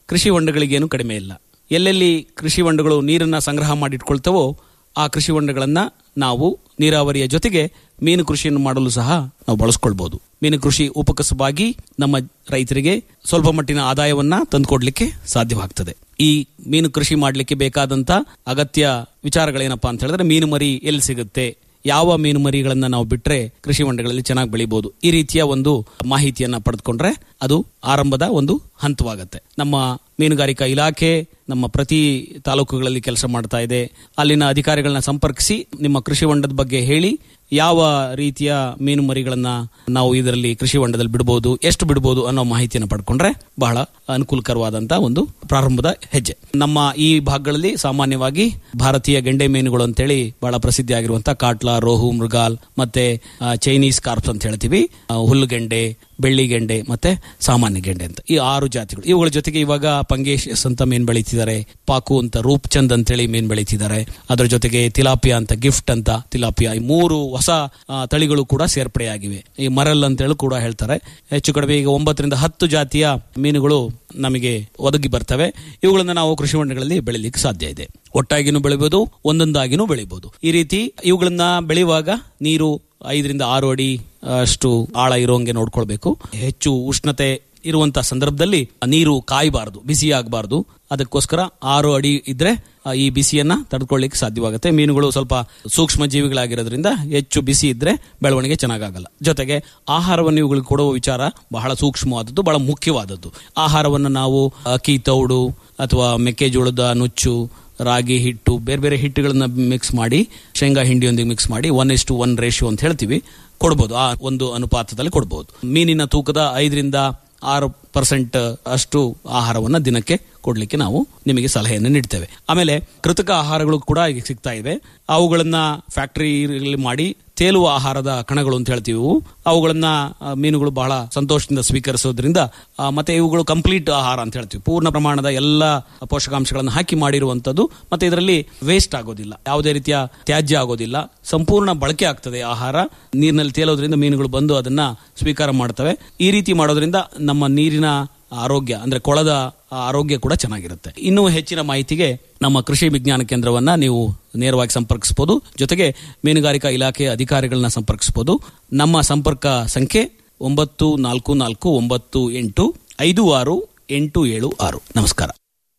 ಕೃಷಿ ಹೊಂಡಗಳಿಗೇನು ಕಡಿಮೆ ಇಲ್ಲ ಎಲ್ಲೆಲ್ಲಿ ಕೃಷಿ ಹೊಂಡಗಳು ನೀರನ್ನ ಸಂಗ್ರಹ ಮಾಡಿಟ್ಕೊಳ್ತವೋ ಆ ಕೃಷಿ ಹೊಂಡಗಳನ್ನ ನಾವು ನೀರಾವರಿಯ ಜೊತೆಗೆ ಮೀನು ಕೃಷಿಯನ್ನು ಮಾಡಲು ಸಹ ನಾವು ಬಳಸ್ಕೊಳ್ಬಹುದು ಮೀನು ಕೃಷಿ ಉಪಕಸವಾಗಿ ನಮ್ಮ ರೈತರಿಗೆ ಸ್ವಲ್ಪ ಮಟ್ಟಿನ ಆದಾಯವನ್ನ ತಂದುಕೊಡ್ಲಿಕ್ಕೆ ಸಾಧ್ಯವಾಗ್ತದೆ ಈ ಮೀನು ಕೃಷಿ ಮಾಡಲಿಕ್ಕೆ ಬೇಕಾದಂತ ಅಗತ್ಯ ವಿಚಾರಗಳೇನಪ್ಪಾ ಅಂತ ಹೇಳಿದ್ರೆ ಮೀನು ಮರಿ ಎಲ್ಲಿ ಸಿಗುತ್ತೆ ಯಾವ ಮೀನು ಮರಿಗಳನ್ನ ನಾವು ಬಿಟ್ರೆ ಕೃಷಿ ಹೊಂಡಗಳಲ್ಲಿ ಚೆನ್ನಾಗಿ ಬೆಳಿಬಹುದು ಈ ರೀತಿಯ ಒಂದು ಮಾಹಿತಿಯನ್ನ ಪಡೆದುಕೊಂಡ್ರೆ ಅದು ಆರಂಭದ ಒಂದು ಹಂತವಾಗತ್ತೆ ನಮ್ಮ ಮೀನುಗಾರಿಕಾ ಇಲಾಖೆ ನಮ್ಮ ಪ್ರತಿ ತಾಲೂಕುಗಳಲ್ಲಿ ಕೆಲಸ ಮಾಡ್ತಾ ಇದೆ ಅಲ್ಲಿನ ಅಧಿಕಾರಿಗಳನ್ನ ಸಂಪರ್ಕಿಸಿ ನಿಮ್ಮ ಕೃಷಿ ಹೊಂಡದ ಬಗ್ಗೆ ಹೇಳಿ ಯಾವ ರೀತಿಯ ಮೀನು ಮರಿಗಳನ್ನ ನಾವು ಇದರಲ್ಲಿ ಕೃಷಿ ಹೊಂಡದಲ್ಲಿ ಬಿಡಬಹುದು ಎಷ್ಟು ಬಿಡಬಹುದು ಅನ್ನೋ ಮಾಹಿತಿಯನ್ನು ಪಡ್ಕೊಂಡ್ರೆ ಬಹಳ ಅನುಕೂಲಕರವಾದಂತಹ ಒಂದು ಪ್ರಾರಂಭದ ಹೆಜ್ಜೆ ನಮ್ಮ ಈ ಭಾಗಗಳಲ್ಲಿ ಸಾಮಾನ್ಯವಾಗಿ ಭಾರತೀಯ ಗೆಂಡೆ ಮೀನುಗಳು ಅಂತೇಳಿ ಬಹಳ ಪ್ರಸಿದ್ಧಿ ಆಗಿರುವಂತಹ ಕಾಟ್ಲಾ ರೋಹು ಮೃಗಾಲ್ ಮತ್ತೆ ಆ, ಚೈನೀಸ್ ಕಾರ್ಪ್ಸ್ ಅಂತ ಹೇಳ್ತೀವಿ ಆ, ಹುಲ್ಲುಗೆಂಡೆ ಬೆಳ್ಳಿ ಗೆಂಡೆ ಮತ್ತೆ ಸಾಮಾನ್ಯ ಗೆಂಡೆ ಅಂತ ಈ ಆರು ಜಾತಿಗಳು ಇವುಗಳ ಜೊತೆಗೆ ಇವಾಗ ಪಂಗೇಶಸ್ ಅಂತ ಮೀನ್ ಬೆಳೀತಿದ್ದಾರೆ ಪಾಕು ಅಂತ ರೂಪ್ ಚಂದ್ ಅಂತೇಳಿ ಮೀನ್ ಬೆಳೀತಿದ್ದಾರೆ ಅದರ ಜೊತೆಗೆ ತಿಲಾಪಿಯಾ ಅಂತ ಗಿಫ್ಟ್ ಅಂತ ತಿಲಾಪಿಯಾ ಈ ಮೂರು ಹೊಸ ಆ, ತಳಿಗಳು ಕೂಡ ಸೇರ್ಪಡೆಯಾಗಿವೆ ಈ ಮರಲ್ ಅಂತೇಳಿ ಕೂಡ ಹೇಳ್ತಾರೆ ಹೆಚ್ಚು ಕಡಿಮೆ ಈಗ ಒಂಬತ್ತರಿಂದ ಹತ್ತು ಜಾತಿಯ ಮೀನುಗಳು ನಮಗೆ ಒದಗಿ ಬರ್ತವೆ ಇವುಗಳನ್ನ ನಾವು ಕೃಷಿ ಹೊಂಡಗಳಲ್ಲಿ ಬೆಳಿಲಿಕ್ಕೆ ಸಾಧ್ಯ ಇದೆ ಒಟ್ಟಾಗಿನೂ ಬೆಳಿಬಹುದು ಒಂದೊಂದಾಗಿನೂ ಬೆಳಿಬಹುದು ಈ ರೀತಿ ಇವುಗಳನ್ನ ಬೆಳೆಯುವಾಗ ನೀರು ಐದರಿಂದ ಆರು ಅಡಿ ಅಷ್ಟು ಆಳ ಇರೋಂಗೆ ನೋಡ್ಕೊಳ್ಬೇಕು ಹೆಚ್ಚು ಉಷ್ಣತೆ ಇರುವಂತ ಸಂದರ್ಭದಲ್ಲಿ ನೀರು ಕಾಯಬಾರದು ಬಿಸಿ ಆಗಬಾರದು ಅದಕ್ಕೋಸ್ಕರ ಆರು ಅಡಿ ಇದ್ರೆ ಆ, ಈ ಬಿಸಿಯನ್ನ ತಡ್ಕೊಳ್ಳಿಕ್ಕೆ ಸಾಧ್ಯವಾಗುತ್ತೆ ಮೀನುಗಳು ಸ್ವಲ್ಪ ಸೂಕ್ಷ್ಮ ಜೀವಿಗಳಾಗಿರೋದ್ರಿಂದ ಹೆಚ್ಚು ಬಿಸಿ ಇದ್ರೆ ಬೆಳವಣಿಗೆ ಚೆನ್ನಾಗಾಗಲ್ಲ ಜೊತೆಗೆ ಆಹಾರವನ್ನು ಇವುಗಳಿಗೆ ಕೊಡುವ ವಿಚಾರ ಬಹಳ ಸೂಕ್ಷ್ಮವಾದದ್ದು ಬಹಳ ಮುಖ್ಯವಾದದ್ದು ಆಹಾರವನ್ನು ನಾವು ಅಕ್ಕಿ ತೌಡು ಅಥವಾ ಮೆಕ್ಕೆಜೋಳದ ನುಚ್ಚು ರಾಗಿ ಹಿಟ್ಟು ಬೇರೆ ಬೇರೆ ಹಿಟ್ಟುಗಳನ್ನ ಮಿಕ್ಸ್ ಮಾಡಿ ಶೇಂಗಾ ಹಿಂಡಿಯೊಂದಿಗೆ ಮಿಕ್ಸ್ ಮಾಡಿ one is to one ratio ಅಂತ ಹೇಳ್ತೀವಿ ಕೊಡ್ಬೋದು ಆ ಒಂದು ಅನುಪಾತದಲ್ಲಿ ಕೊಡ್ಬೋದು ಮೀನಿನ ತೂಕದ ಐದರಿಂದ ಆರು ಪರ್ಸೆಂಟ್ ಅಷ್ಟು ಆಹಾರವನ್ನ ದಿನಕ್ಕೆ ಕೊಡ್ಲಿಕ್ಕೆ ನಾವು ನಿಮಗೆ ಸಲಹೆಯನ್ನು ನೀಡ್ತೇವೆ ಆಮೇಲೆ ಕೃತಕ ಆಹಾರಗಳು ಕೂಡ ಈಗ ಸಿಗ್ತಾ ಇವೆ ಅವುಗಳನ್ನ ಫ್ಯಾಕ್ಟರಿ ಮಾಡಿ ತೇಲುವ ಆಹಾರದ ಕಣಗಳು ಅಂತ ಹೇಳ್ತೀವಿ ಇವು. ಅವುಗಳನ್ನ ಆ, ಮೀನುಗಳು ಬಹಳ ಸಂತೋಷದಿಂದ ಸ್ವೀಕರಿಸೋದ್ರಿಂದ ಆ, ಮತ್ತೆ ಇವುಗಳು ಕಂಪ್ಲೀಟ್ ಆಹಾರ ಅಂತ ಹೇಳ್ತೀವಿ ಪೂರ್ಣ ಪ್ರಮಾಣದ ಎಲ್ಲ ಪೋಷಕಾಂಶಗಳನ್ನು ಹಾಕಿ ಮಾಡಿರುವಂತದ್ದು ಮತ್ತೆ ಇದರಲ್ಲಿ ವೇಸ್ಟ್ ಆಗೋದಿಲ್ಲ ಯಾವುದೇ ರೀತಿಯ ತ್ಯಾಜ್ಯ ಆಗೋದಿಲ್ಲ ಸಂಪೂರ್ಣ ಬಳಕೆ ಆಗ್ತದೆ ಆಹಾರ ನೀರಿನಲ್ಲಿ ತೇಲೋದ್ರಿಂದ ಮೀನುಗಳು ಬಂದು ಅದನ್ನ ಸ್ವೀಕಾರ ಮಾಡ್ತವೆ ಈ ರೀತಿ ಮಾಡೋದ್ರಿಂದ ನಮ್ಮ ನೀರಿನ ಆರೋಗ್ಯ ಅಂದ್ರೆ ಕೊಳದ ಆರೋಗ್ಯ ಕೂಡ ಚೆನ್ನಾಗಿರುತ್ತೆ ಇನ್ನೂ ಹೆಚ್ಚಿನ ಮಾಹಿತಿಗೆ ನಮ್ಮ ಕೃಷಿ ವಿಜ್ಞಾನ ಕೇಂದ್ರವನ್ನ ನೀವು ನೇರವಾಗಿ ಸಂಪರ್ಕಿಸಬಹುದು ಜೊತೆಗೆ ಮೀನುಗಾರಿಕಾ ಇಲಾಖೆ ಅಧಿಕಾರಿಗಳನ್ನ ಸಂಪರ್ಕಿಸಬಹುದು ನಮ್ಮ ಸಂಪರ್ಕ ಸಂಖ್ಯೆ ಒಂಬತ್ತು ನಾಲ್ಕು ನಾಲ್ಕು ಒಂಬತ್ತು ಎಂಟು ಐದು ಆರು ಎಂಟು ಏಳು ಆರು ನಮಸ್ಕಾರ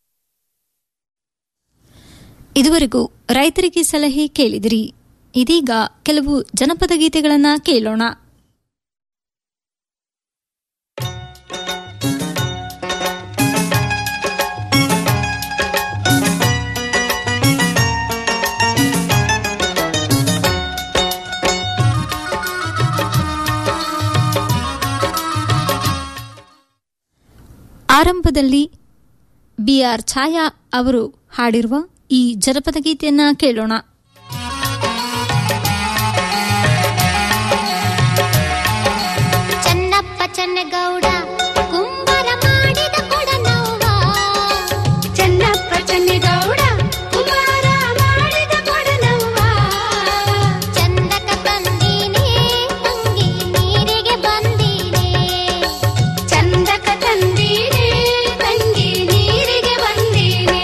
ಇದುವರೆಗೂ ರೈತರಿಗೆ ಸಲಹೆ ಕೇಳಿದಿರಿ ಇದೀಗ ಕೆಲವು ಜನಪದ ಗೀತೆಗಳನ್ನ ಕೇಳೋಣ ಆರಂಭದಲ್ಲಿ ಬಿಆರ್ ಛಾಯಾ ಅವರು ಹಾಡಿರುವ ಈ ಜನಪದ ಗೀತೆಯನ್ನ ಕೇಳೋಣ ಚನ್ನಪ್ಪ ಚನ್ನಗೌಡ ಕುಂಬಾರ ಮಾಡಿದ ಕೊಡನವ್ವ ಚನ್ನಪ್ಪ ಚನ್ನಗೌಡ ಕುಂಬಾರ ಮಾಡಿದ ಕೊಡನವ್ವ ಚಂದಕ ತಂದೀನಿ ತಂಗಿ ನೀರಿಗೆ ಬಂದೀನಿ ಚಂದಕ ತಂದೀನಿ ತಂಗಿ ನೀರಿಗೆ ಬಂದೀನಿ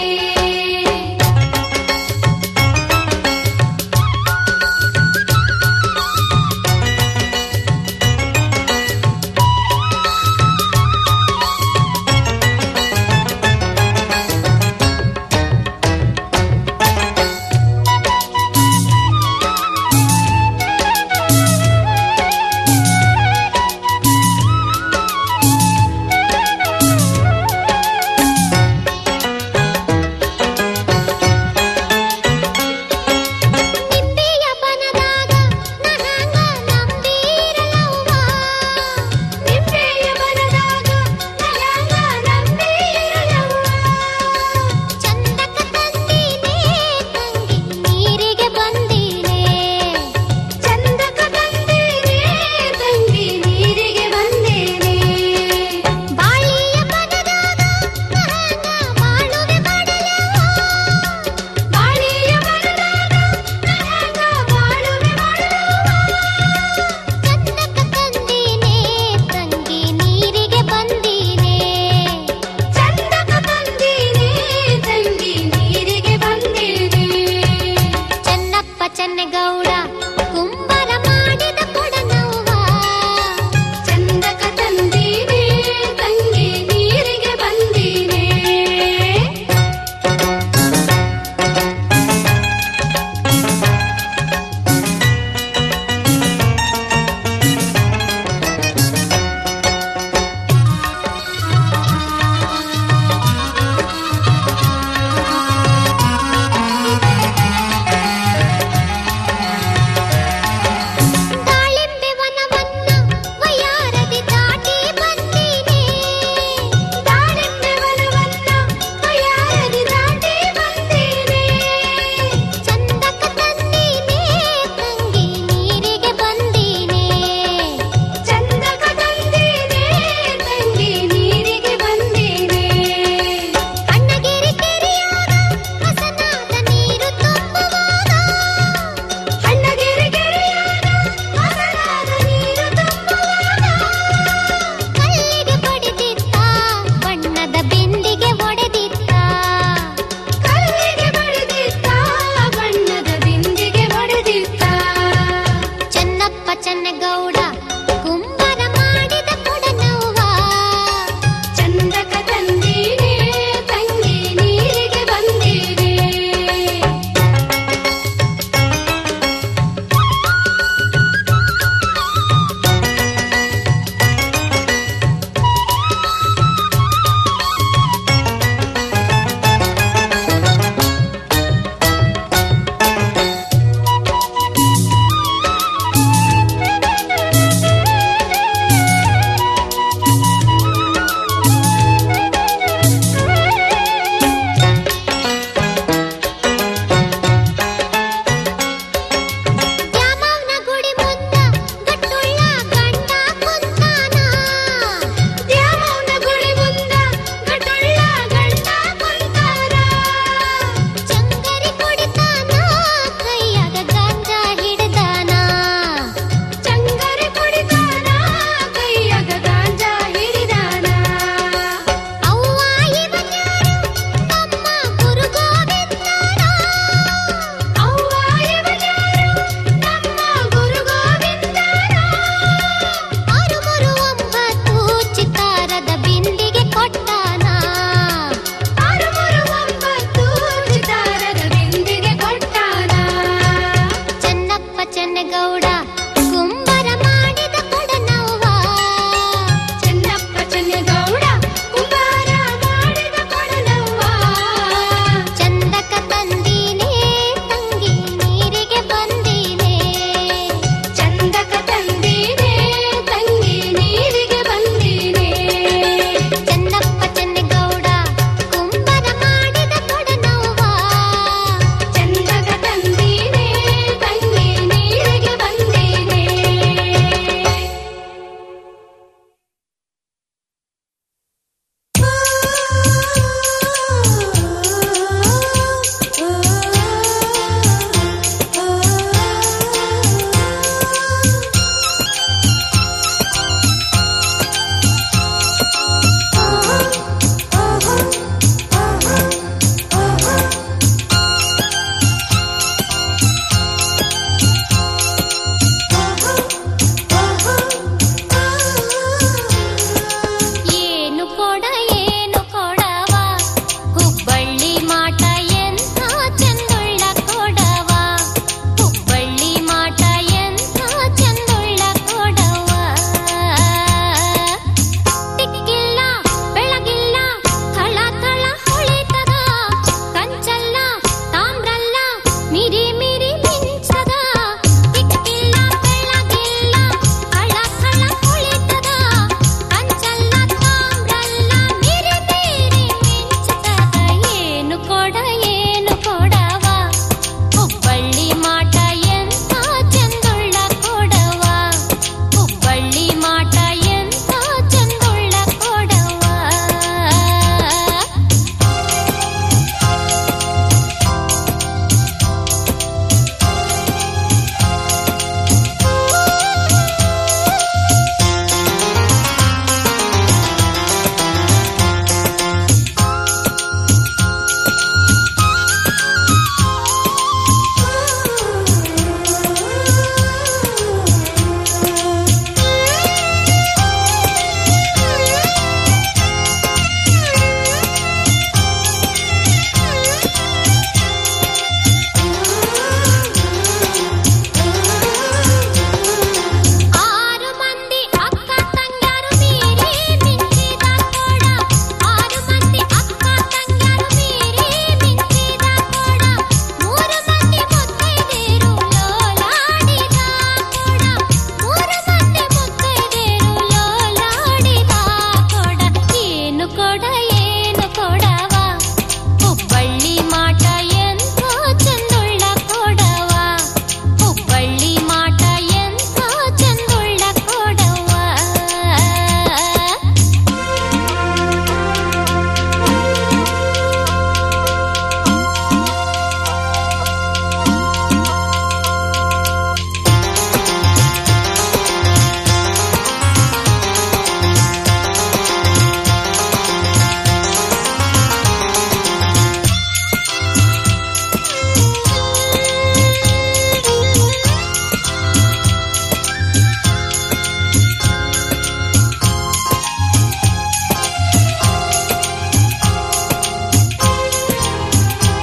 ಚೆನ್ನಗೌಡ